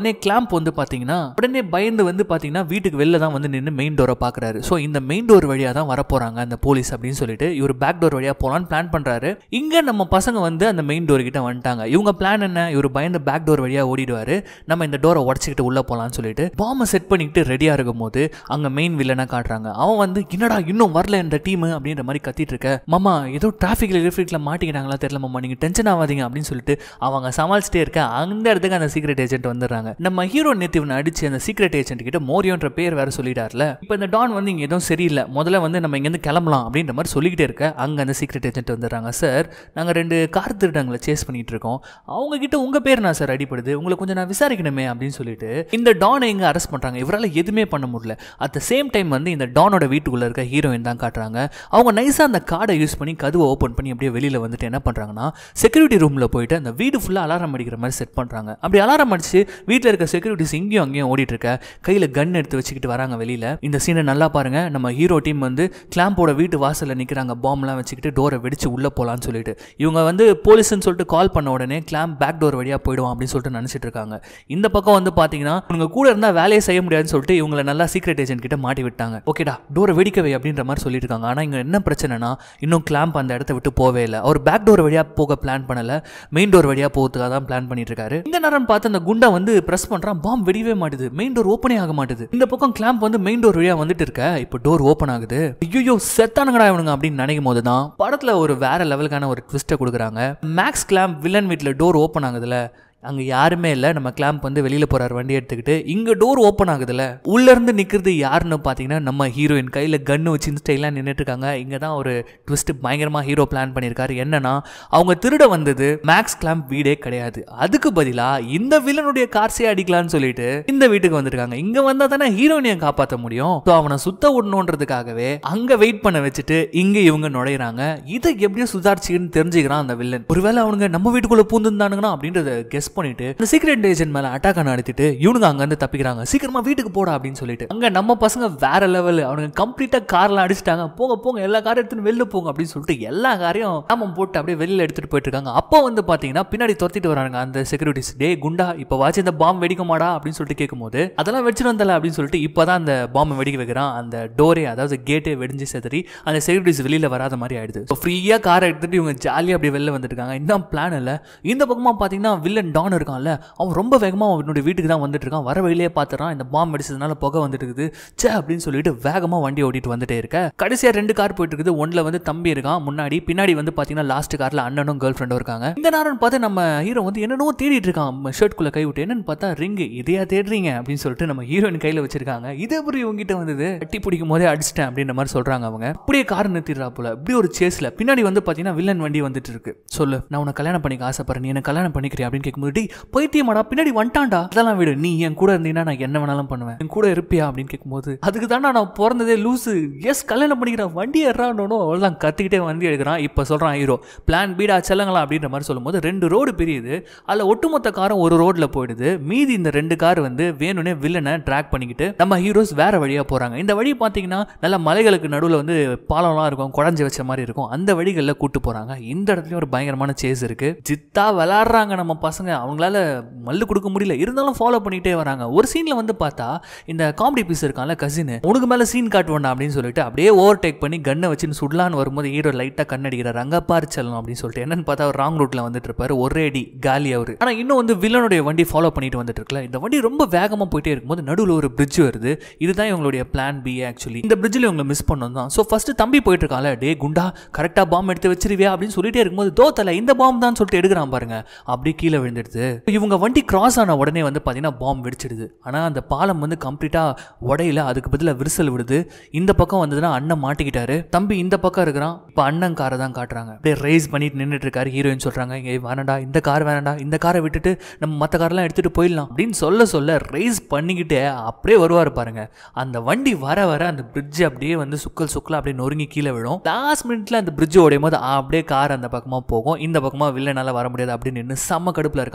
உடனே கிளாம்ப் வந்து பாத்தீங்கன்னா உடனே பயந்து வந்து பாத்தீங்கன்னா வீட்டுக்கு வெளில தான் வந்து நின்று மெயின் டோரை பாக்குறாரு ஸோ இந்த மெயின் டோர் வழியா தான் வரப்போறாங்க அந்த போலீஸ் அப்படின்னு சொல்லிட்டு இவர் பேக் டோர் வழியா போலான்னு பிளான் பண்றாரு இங்க நம்ம பசங்க வந்து அந்த மெயின் டோர் கிட்ட வந்துட்டாங்க இவங்க பிளான் என்ன இவர் பயந்து பேக் டோர் வழியா ஓடிடுவாரு நம்ம இந்த டோரை உடச்சிக்கிட்டு உள்ள போலாம்னு சொல்லிட்டு பாம்பை செட் பண்ணிக்கிட்டு ரெடியா இருக்கும் போது அங்க மெயின் வில்லனா காட்டுறாங்க அவன் வந்து என்னடா இன்னும் வரல இந்த டீம் அப்படின்ற மாதிரி கத்திட்டு இருக்க மாமா ஏதோ டிராஃபிக்ல எலக்ட்ரிக்ல மாட்டிக்கிட்டாங்களா தெரியல மாமா நீங்க டென்ஷன் ஆகாதீங்க அப்படின்னு சொல்லிட்டு அவங்க சமாளிச்சிட்டே இருக்க அந்த இடத்துக்கு அந்த சீக்ரெட் ஏஜென்ட் வந்துடுறாங்க நம்ம ஹீரோ நேத்து இவனை அடிச்சு அந்த சீக்ரெட் ஏஜென்ட் கிட்ட மோரியோன்ற பேர் வேற சொல்லிட்டார்ல இப்போ இந்த டான் வந்து இங்க எதுவும் சரியில்லை முதல்ல வந்து நம்ம இங்கேருந்து கிளம்பலாம் அப்படின்ற மாதிரி சொல்லிக்கிட்டே இருக்க அங்க அந்த சீக்ரெட் ஏஜென்ட் வந்துடுறாங்க சார் நாங்க ரெண்டு கார் திருடங்களை சேஸ் பண்ணிட்டு இருக்கோம் அவங்க கிட்ட உங்க பேர் நான் சார் அடிப்படுது உங்களை கொஞ்சம் நான் விசாரிக்கணுமே அப்படின்னு சொல்லிட்டு இந்த டானை எங்க அரெஸ்ட் பண்றாங்க இவரால் எதுவுமே பண்ண முடியல அட் த சேம் டைம் வந்து இந்த டானோட வீட்டுக்குள்ள இருக்க ஹீரோயின் தான் காட்டுறாங்க அவங்க நைஸா அந்த கார்டை யூஸ் பண்ணி கதவை ஓப்பன் பண்ணி அப்படியே வெளியில வந்துட்டு என்ன பண்றாங்கன்னா செக்யூரிட்டி ரூம்ல போயிட்டு அந்த வீடு ஃபுல்லா அலாரம் அடிக்கிற மாதிரி செட் பண்றாங்க அப்படி அலாரம் அடிச்சு வீட்டில் இருக்க செக்யூரிட்டிஸ் இங்கேயும் அங்கேயும் ஓடிட்டு இருக்க கையில கன் எடுத்து வச்சுக்கிட்டு வராங்க வெளியில இந்த சீனை நல்லா பாருங்க நம்ம ஹீரோ டீம் வந்து கிளாம்போட வீட்டு வாசல்ல நிக்கிறாங்க பாம்லாம் வச்சுக்கிட்டு டோரை வெடிச்சு உள்ள போலான்னு சொல்லிட்டு இவங்க வந்து போலீஸ்னு சொல்லிட்டு கால் பண்ண உடனே கிளாம் பேக் டோர் வழியா போயிடுவான் அப்படின்னு சொல்லிட்டு நினைச்சிட்டு இருக்காங்க இந்த பக்கம் வந்து பாத்தீங்கன்னா இவங்க கூட இருந்தா வேலையை செய்ய முடியாதுன்னு சொல்லிட்டு இவங்களை நல்லா சீக்ரெட் ஏஜென்ட் கிட்ட மாட்டி விட்டாங்க ஓகேடா டோரை வெடிக்கவே அப்படின்ற மாதிரி சொல்லிட்டு இருக்காங்க ஆனா இங்க என்ன பிரச்சனைனா இன்னும் கிளாம்ப் அந்த இடத்த விட்டு போவே இல்லை அவர் பேக் டோர் வழியா போக பிளான் பண்ணல மெயின் டோர் வழியா போகிறதுக்காக தான் பிளான் பண்ணிட்டு இருக்காரு இந்த நேரம் பார்த்து அந்த குண்டா வந்து பிரஸ் பண்றான் பாம் வெடியவே மாட்டுது மெயின் டோர் ஓப்பனே ஆக மாட்டுது இந்த பக்கம் கிளாம்ப் வந்து மெயின் டோர் வழியா வந்துட்டு இருக்க இப்போ டோர் ஓப்பன் ஆகுது ஐயோ செத்தானுங்கடா இவனுங்க அப்படின்னு நினைக்கும் போது தான் படத்துல ஒரு வேற லெவலுக்கான ஒரு ட்விஸ்ட்டை கொடுக்குறாங்க மேக்ஸ் கிளாம்ப் வில்லன் வீட்டில் டோர் ஓப்பன் ஆகுதுல அங்கே யாருமே இல்லை நம்ம கிளாம்ப் வந்து வெளியில் போகிறார் வண்டி எடுத்துக்கிட்டு இங்கே டோர் ஓப்பன் ஆகுதுல்ல உள்ளேருந்து நிற்கிறது யாருன்னு பார்த்தீங்கன்னா நம்ம ஹீரோயின் கையில் கன்று வச்சு ஸ்டைலாக நின்றுட்டு இருக்காங்க இங்கே தான் ஒரு ட்விஸ்ட் பயங்கரமாக ஹீரோ பிளான் பண்ணியிருக்காரு என்னன்னா அவங்க திருட வந்தது மேக்ஸ் கிளாம்ப் வீடே கிடையாது அதுக்கு பதிலாக இந்த வில்லனுடைய கார்ஸே அடிக்கலாம்னு சொல்லிட்டு இந்த வீட்டுக்கு வந்திருக்காங்க இங்கே வந்தால் தானே ஹீரோயினியை காப்பாற்ற முடியும் ஸோ அவனை சுத்த விடணுன்றதுக்காகவே அங்கே வெயிட் பண்ண வச்சுட்டு இங்கே இவங்க நுழையிறாங்க இதை எப்படியோ சுதாரிச்சுன்னு தெரிஞ்சுக்கிறான் அந்த வில்லன் ஒருவேளை அவனுங்க நம்ம வீட்டுக்குள்ளே பூந்துருந்தானுங்கன்னா அப்படின்றத கெஸ் பண்ணிட்டு இந்த சீக்ரெட் ஏஜென்ட் மேல அட்டாக் நடத்திட்டு இவனுங்க அங்க இருந்து தப்பிக்கிறாங்க சீக்கிரமா வீட்டுக்கு போடா அப்படின்னு சொல்லிட்டு அங்க நம்ம பசங்க வேற லெவல் அவனுங்க கம்ப்ளீட்டா கார்லாம் அடிச்சிட்டாங்க போங்க போங்க எல்லா காரையும் எடுத்துட்டு வெளில போங்க அப்படின்னு சொல்லிட்டு எல்லா காரையும் நாமம் போட்டு அப்படியே வெளியில எடுத்துட்டு போயிட்டு இருக்காங்க அப்போ வந்து பாத்தீங்கன்னா பின்னாடி துரத்திட்டு வராங்க அந்த செக்யூரிட்டிஸ் டே குண்டா இப்ப வாட்சி இந்த பாம் வெடிக்க மாடா அப்படின்னு சொல்லிட்டு கேட்கும்போது அதெல்லாம் வச்சுட்டு வந்தல அப்படின்னு சொல்லிட்டு இப்பதான் அந்த பாம்பை வெடிக்க வைக்கிறான் அந்த டோரே அதாவது கேட்டே வெடிஞ்சு செதறி அந்த செக்யூரிட்டிஸ் வெளியில வராத மாதிரி ஆயிடுது ஃப்ரீயா காரை எடுத்துட்டு இவங்க ஜாலியா அப்படியே வெளில வந்துட்டு இருக்காங்க இன்னும் பிளான் இல்ல இந்த பக்கமா பாத்தீங்கன்னா வில்லன் டான் இருக்கான்ல அவன் ரொம்ப வேகமாக அவனுடைய வீட்டுக்கு தான் வந்துட்டு இருக்கான் வர வழியிலே பார்த்துறான் இந்த பாம்பு வெடிச்சதுனால புகை வந்துட்டு இருக்குது சே அப்படின்னு சொல்லிட்டு வேகமாக வண்டி ஓட்டிட்டு வந்துட்டே இருக்க கடைசியாக ரெண்டு கார் போயிட்டு இருக்குது ஒன்றில் வந்து தம்பி இருக்கான் முன்னாடி பின்னாடி வந்து பார்த்தீங்கன்னா லாஸ்ட் காரில் அண்ணனும் கேர்ள் ஃப்ரெண்டும் இருக்காங்க இந்த நேரம் பார்த்து நம்ம ஹீரோ வந்து என்னென்னவோ தேடிட்டு இருக்கான் ஷர்ட்குள்ளே கை விட்டு என்னன்னு பார்த்தா ரிங்கு இதையா தேடுறீங்க அப்படின்னு சொல்லிட்டு நம்ம ஹீரோயின் கையில் வச்சிருக்காங்க இதே எப்படி உங்ககிட்ட வந்தது கட்டி பிடிக்கும் போதே அடிச்சிட்டேன் அப்படின்ற மாதிரி சொல்றாங்க அவங்க அப்படியே கார் நிறுத்திடுறா போல இப்படி ஒரு சேஸ்ல பின்னாடி வந்து பார்த்தீங்கன்னா வில்லன் வண்டி வந்துட்டு இருக்கு சொல்லு நான் உன்னை கல்யாணம் பண்ணிக்க ஆசைப்படுறேன் நீ என்ன கல்யாணம் பண்ணிக்கிறேன் அப்படின்னு கேட்கும்போது "டேய், பைத்தியமாடா பின்னாடி வந்துட்டான்டா அதெல்லாம் விடு நீ என் கூட இருந்தீங்கன்னா நான் என்ன வேணாலும் பண்ணுவேன் என் கூட இருப்பியா அப்படின்னு கேட்கும்போது அதுக்கு தானே நான் பிறந்ததே லூசு எஸ் கல்யாணம் பண்ணிக்கிறேன் வண்டி ஏறானோ அவ்வளோதான் கத்திக்கிட்டே வண்டி எடுக்கிறான் இப்போ சொல்கிறான் ஹீரோ பிளான் பீடா செல்லங்களா அப்படின்ற மாதிரி சொல்லும்போது ரெண்டு ரோடு பிரியுது அதில் ஒட்டுமொத்த காரும் ஒரு ரோட்ல போயிடுது மீதி இந்த ரெண்டு கார் வந்து வேணும்னே வில்லனை ட்ராக் பண்ணிக்கிட்டு நம்ம ஹீரோஸ் வேற வழியா போறாங்க இந்த வழி பார்த்தீங்கன்னா நல்ல மலைகளுக்கு நடுவில் வந்து பாலம்லாம் இருக்கும் குழஞ்சி வச்ச மாதிரி இருக்கும் அந்த வழிகளில் கூட்டு போறாங்க இந்த இடத்துலயும் ஒரு பயங்கரமான சேஸ் இருக்கு ஜித்தா விளாடுறாங்க நம்ம பசங்க அவங்களால மல்லு கொடுக்க முடியல இருந்தாலும் ஃபாலோ பண்ணிட்டே வராங்க ஒரு சீன்ல வந்து பார்த்தா இந்த காமெடி பீஸ் இருக்கான்ல கசின் உனக்கு மேல சீன் காட்டுவேண்டா அப்படின்னு சொல்லிட்டு அப்படியே ஓவர் டேக் பண்ணி கன்னை வச்சு சுடலான்னு வரும்போது ஹீரோ லைட்டா கண்ணடிக்கிறார் அங்க பாரு செல்லம் அப்படின்னு சொல்லிட்டு என்னன்னு பார்த்தா அவர் ராங் ரூட்ல வந்துட்டு இருப்பாரு ஒரே அடி காலி அவரு ஆனா இன்னும் வந்து வில்லனுடைய வண்டி ஃபாலோ பண்ணிட்டு வந்துட்டு இருக்குல்ல இந்த வண்டி ரொம்ப வேகமா போயிட்டே இருக்கும்போது நடுவில் ஒரு பிரிட்ஜ் வருது இதுதான் இவங்களுடைய பிளான் பி ஆக்சுவலி இந்த பிரிட்ஜில் இவங்களை மிஸ் பண்ணோம் தான் ஸோ ஃபர்ஸ்ட் தம்பி போயிட்டு இருக்கான்ல டே குண்டா கரெக்டா பாம்பு எடுத்து வச்சிருவியா அப்படின்னு சொல்லிட்டே இருக்கும்போது தோ தலை இந்த பாம்பு தான் சொல்லிட்டு எடுக்கிறான் பாருங்க அப்படியே கீழே விழுந்துடுது இவங்க வண்டி கிராஸ் ஆன உடனே வந்து பார்த்தீங்கன்னா பாம்பு வெடிச்சிடுது ஆனால் அந்த பாலம் வந்து கம்ப்ளீட்டாக உடையில அதுக்கு பதிலாக விரிசல் விடுது இந்த பக்கம் வந்ததுன்னா அண்ணன் மாட்டிக்கிட்டாரு தம்பி இந்த பக்கம் இருக்கிறான் இப்போ அண்ணன் காரை தான் காட்டுறாங்க அப்படியே ரைஸ் பண்ணிட்டு நின்றுட்டு இருக்காரு ஹீரோயின் சொல்றாங்க இங்கே வேணாண்டா இந்த கார் வேணாண்டா இந்த காரை விட்டுட்டு நம்ம மற்ற கார்லாம் எடுத்துட்டு போயிடலாம் அப்படின்னு சொல்ல சொல்ல ரைஸ் பண்ணிக்கிட்டே அப்படியே வருவார் பாருங்க அந்த வண்டி வர வர அந்த பிரிட்ஜ் அப்படியே வந்து சுக்கல் சுக்கல் அப்படியே நொறுங்கி கீழே விழும் லாஸ்ட் மினிட்ல அந்த பிரிட்ஜ் உடையும் போது அப்படியே கார் அந்த பக்கமா போகும் இந்த பக்கமா வில்லனால வர முடியாது அப்படின்னு நின்று செம்ம கடுப்புல இருக்கான்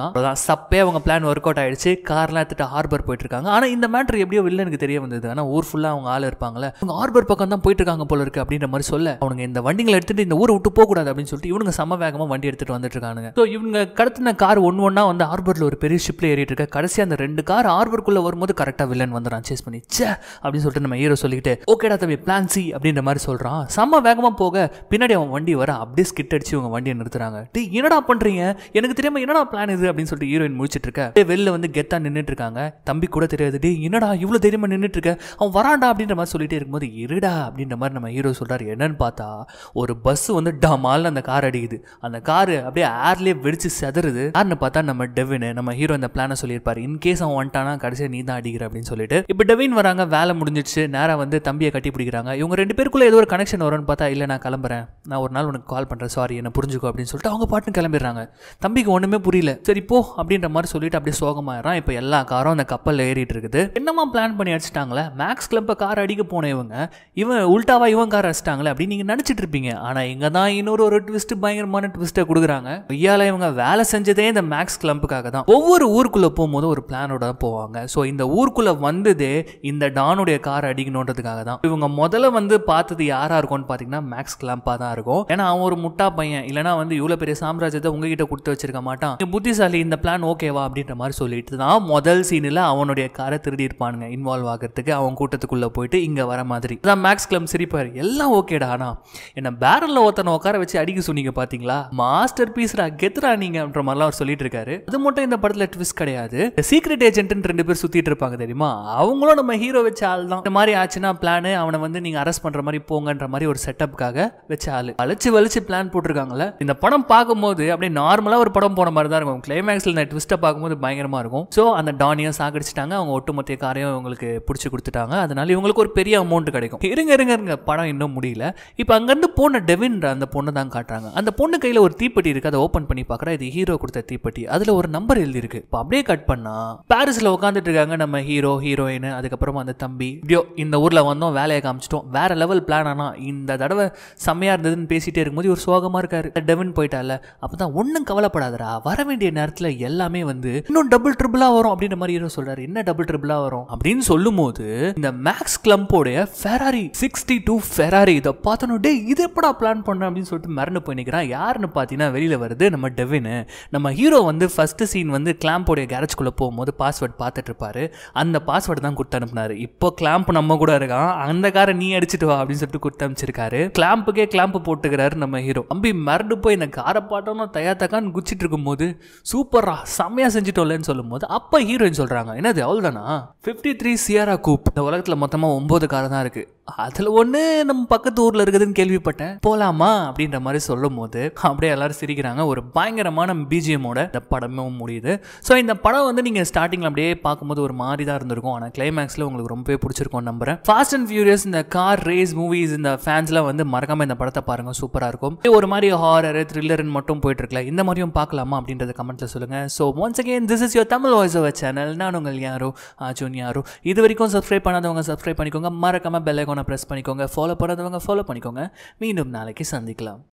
தான் அதான் சப்பே அவங்க பிளான் ஒர்க் அவுட் ஆயிடுச்சு கார்லாம் எடுத்துட்டு ஹார்பர் போயிட்டு இருக்காங்க ஆனா இந்த மேட்ரு எப்படியோ வில்லனுக்கு தெரிய வந்தது ஆனா ஊர் ஃபுல்லா அவங்க ஆள் இருப்பாங்களே அவங்க ஹார்பர் பக்கம் தான் போயிட்டு இருக்காங்க போல இருக்கு அப்படின்ற மாதிரி சொல்ல அவனுங்க இந்த வண்டிங்களை எடுத்துட்டு இந்த ஊரை விட்டு போக கூடாது அப்படின்னு சொல்லிட்டு இவனுங்க சம வேகமா வண்டி எடுத்துட்டு வந்துட்டு இருக்கானுங்க ஸோ இவங்க கடத்தின கார் ஒன்று ஒன்றா வந்து ஹார்பர்ல ஒரு பெரிய ஷிப்ல ஏறிட்டு இருக்க கடைசி அந்த ரெண்டு கார் ஹார்பருக்குள்ள வரும்போது கரெக்டாக வில்லன் வந்துடுறான் சேஸ் பண்ணி ச்சே அப்படின்னு சொல்லிட்டு நம்ம ஹீரோ சொல்லிட்டு ஓகேடா தம்பி பிளான் சி அப்படின்ற மாதிரி சொல்றான் செம்ம வேகமா போக பின்னாடி அவன் வண்டி வர அப்படியே ஸ்கிட் அடிச்சு இவங்க வண்டியை நிறுத்துறாங்க டேய் என்னடா பண்றீங்க எனக்கு தெரியாம என்னடா பிளான் இது அப்படின்னு சொல்லிட்டு ஹீரோயின் முடிச்சிட்டு இருக்க அப்படியே வெளில வந்து கெத்தா நின்னுட்டு இருக்காங்க தம்பி கூட தெரியாது டேய் என்னடா இவ்வளவு தைரியமா நின்னுட்டு இருக்க அவன் வரான்டா அப்படின்ற மாதிரி சொல்லிட்டே இருக்கும்போது இருடா அப்படின்ற மாதிரி நம்ம ஹீரோ சொல்றாரு என்னன்னு பார்த்தா ஒரு பஸ் வந்து டமால்னு அந்த கார் அடிக்குது அந்த கார் அப்படியே ஏர்லயே வெடிச்சு செதறுது யாருன்னு பார்த்தா நம்ம டெவின் நம்ம ஹீரோ இந்த பிளானை சொல்லியிருப்பாரு இன் கேஸ் அவன் வந்துட்டானா கடைசியாக நீ தான் அடிக்கிற அப்படின்னு சொல்லிட்டு இப்போ டெவின் வராங்க வேலை முடிஞ்சிடுச்சு நேராக வந்து தம்பியை கட்டி பிடிக்கிறாங்க இவங்க ரெண்டு பேருக்குள்ள ஏதோ ஒரு கனெக்ஷன் வரும்னு பார்த்தா இல்லை நான் கிளம்புறேன் நான் ஒரு நாள் உனக்கு கால் பண்ணுறேன் சாரி என்ன புரிஞ்சுக்கோ அப்படின்னு சொல்லிட்டு அவங்க பாட்டுன்னு கிளம்பிடுறாங்க தம்பிக்கு ஒன்றுமே புரியல சரி போ அப்படின்ற மாதிரி சொல்லிட்டு அப்படியே சோகமாயிரம் இப்போ எல்லா காரும் அந்த கப்பலில் ஏறிட்டு இருக்குது என்னமா பிளான் பண்ணி அடிச்சிட்டாங்களே மேக்ஸ் கிளப்பை கார் அடிக்க போன இவங்க இவன் உல்டாவா இவன் கார் அடிச்சிட்டாங்களே அப்படின்னு நீங்கள் நினச்சிட்டு இருப்பீங்க ஆனால் இங்கே தான் இன்னொரு ஒரு ட்விஸ்ட் பயங்கரமான ட்விஸ்ட்டை கொடுக்குறாங்க ஐயால இவங்க வேலை செஞ்சதே இந்த மேக்ஸ் கிளம்புக்காக தான் ஒவ்வொரு ஊருக்குள்ளே போகும்போது ஒரு பிளானோட தான் போவாங்க ஸோ இந்த ஊருக்குள்ளே வந்ததே இந்த டானுடைய கார் அடிக்கணுன்றதுக்காக தான் இவங்க முதல்ல வந்து பார்த்தது யாரா இருக்கும்னு பார்த்தீங்கன்னா மேக்ஸ் கிளம்பா தான் இருக்கும் ஏன்னா அவன் ஒரு முட்டா பையன் இல்லைனா வந்து இவ்வளோ பெரிய சாம்ராஜ்யத்தை உங்ககிட்ட கொடுத்து வச்சிருக்க மாட்டான் நீ புத்திசாலி இந்த பிளான் ஓகேவா அப்படின்ற மாதிரி சொல்லிட்டு தான் முதல் சீனில் அவனுடைய காரை திருடி இருப்பானுங்க இன்வால்வ் ஆகிறதுக்கு அவன் கூட்டத்துக்குள்ளே போயிட்டு இங்கே வர மாதிரி அதான் மேக்ஸ் கிளம் சிரிப்பார் எல்லாம் ஓகேடா ஆனா என்ன பேரலில் ஒருத்தனை உட்கார வச்சு அடிக்க சொன்னீங்க பார்த்தீங்களா மாஸ்டர் பீஸ்ரா கெத்துரா நீங்கன்ற மாதிரிலாம் அவர் சொல்லிட்டு இருக்காரு அது மட்டும் இந்த படத்தில் ட்விஸ்ட் கிடையாது சீக்ரெட் ஏஜென்ட்னு ரெண்டு பேர் சுத்திட்டு இருப்பாங்க தெரியுமா அவங்களும் நம்ம ஹீரோ வச்ச ஆள் தான் இந்த மாதிரி ஆச்சுன்னா பிளான் அவனை வந்து நீங்க அரெஸ்ட் பண்ற மாதிரி போங்கன்ற மாதிரி ஒரு செட்டப்புக்காக வச்ச ஆளு வலிச்சு வலிச்சு பிளான் போட்டிருக்காங்கல்ல இந்த படம் பார்க்கும்போது அப்படியே நார்மலா ஒரு படம் போன மாதிரி தான் இருக்கும் கிளைமேக்ஸ்ல இந்த ட்விஸ்ட்டை பார்க்கும்போது பயங்கரமா இருக்கும் ஸோ அந்த டானியும் சாகடிச்சிட்டாங்க அவங்க ஒட்டுமொத்த காரையும் இவங்களுக்கு பிடிச்சி கொடுத்துட்டாங்க அதனால இவங்களுக்கு ஒரு பெரிய அமௌண்ட் கிடைக்கும் இருங்க இருங்க இருங்க படம் இன்னும் முடியல இப்போ அங்கேருந்து போன டெவின்ற அந்த பொண்ணை தான் காட்டுறாங்க அந்த பொண்ணு கையில் ஒரு தீப்பெட்டி இருக்கு அதை ஓப்பன் பண்ணி பார்க்குறா இது ஹீரோ கொடுத்த தீப்பெட்டி அதில் ஒரு நம்பர் எழுதியிருக்கு இப்போ அப்படியே கட் பண்ணா பாரிஸில் உட்காந்துட்டு இருக்காங்க நம்ம ஹீரோ ஹீரோயின் அதுக்கப்புறமா அந்த தம்பி இப்படியோ இந்த ஊரில் வந்தோம் வேலையை காமிச்சிட்டோம் வேற லெவல் பிளான் ஆனா இந்த தடவை செம்மையா இருந்ததுன்னு பேசிட்டே இருக்கும்போது ஒரு சோகமா இருக்காரு டெவின் போயிட்டால அப்பதான் ஒன்றும் கவலைப்படாதடா வர வேண்டிய நேரத்தில் எல்லாமே வந்து இன்னும் டபுள் ட்ரிபிளா வரும் அப்படின்ற மாதிரி ஹீரோ சொல்றாரு என்ன டபுள் ட்ரிபிளா வரும் அப்படின்னு சொல்லும்போது இந்த மேக்ஸ் கிளம்போடைய ஃபெராரி சிக்ஸ்டி டூ ஃபெராரி இதை பார்த்தோன்னு டே இது எப்படா பிளான் பண்ண அப்படின்னு சொல்லிட்டு மறந்து போய் நிற்கிறான் யாருன்னு பார்த்தீங்கன்னா வெளியில் வருது நம்ம டெவின் நம்ம ஹீரோ வந்து ஃபர்ஸ்ட் சீன் வந்து கிளாம்போடைய கேரேஜ்குள்ளே போகும்போது பாஸ்வேர்ட் பார்த்துட்டு இருப்பாரு அந்த பாஸ்வேர்டு தான் கொடுத்து அனுப்புனாரு இப்போ கிளாம்ப் நம்ம கூட இருக்கான் அந்த காரை நீ அடிச்சிட்டு வா அப்படின்னு சொல்லிட்டு கொடுத்து அனுப்பிச்சிருக்காரு கிளாம்புக்கே கிளாம்ப் போட்டுக்கிறாரு நம்ம ஹீரோ தம்பி மறந்து போய் இந்த காரை பாட்டோன்னு தயா தக்கான்னு குச்சிட்டு இருக்கும்போது சூப்பரா செம்மையா செஞ்சுட்டோம்லன்னு சொல்லும்போது அப்போ ஹீரோயின் சொல்றாங்க என்னது அவ்வளோதானா ஃபிஃப்டி த்ரீ சியாரா கூப் இந்த உலகத்தில் மொத்தமாக ஒம்பது கார் தான் இருக்கு அதில் ஒன்று நம்ம பக்கத்து ஊரில் இருக்குதுன்னு கேள்விப்பட்டேன் போகலாமா அப்படின்ற மாதிரி சொல்லும் போது அப்படியே எல்லாரும் சிரிக்கிறாங்க ஒரு பயங்கரமான பிஜிஎம்மோட இந்த படமும் முடியுது ஸோ இந்த படம் வந்து நீங்கள் ஸ்டார்டிங்கில் அப்படியே பார்க்கும்போது ஒரு மாதிரி தான் இருந்திருக்கும் ஆனால் கிளைமேக்ஸில் உங்களுக்கு ரொம்பவே பிடிச்சிருக்கும் நம்புறேன் ஃபாஸ்ட் அண்ட் ஃபியூரியஸ் இந்த கார் ரேஸ் மூவிஸ் இந்த ஃபேன்ஸ்லாம் வந்து மறக்காம இந்த படத்தை பாருங்க சூப்பராக இருக்கும் ஒரு மாதிரி ஹாரர் த்ரில்லர்னு மட்டும் போயிட்டு இருக்கல இந்த மாதிரியும் பார்க்கலாமா அப்படின்றத கமெண்ட்ல சொல்லுங்க so once again this is your Tamil voice over channel நான் உங்கள் யாரோ ஆஜோன் யாரோ இது வரைக்கும் சப்ஸ்கிரைப் பண்ணாதவங்க சப்ஸ்கிரைப் பண்ணிக்கோங்க மறக்காம பெல் ஐக்கானை ப்ரெஸ் பண்ணிக்கோங்க ஃபாலோ பண்ணாதவங்க ஃபாலோ பண்ணிக்கோங்க மீண்டும் நாளைக்கு சந்திக்கலாம்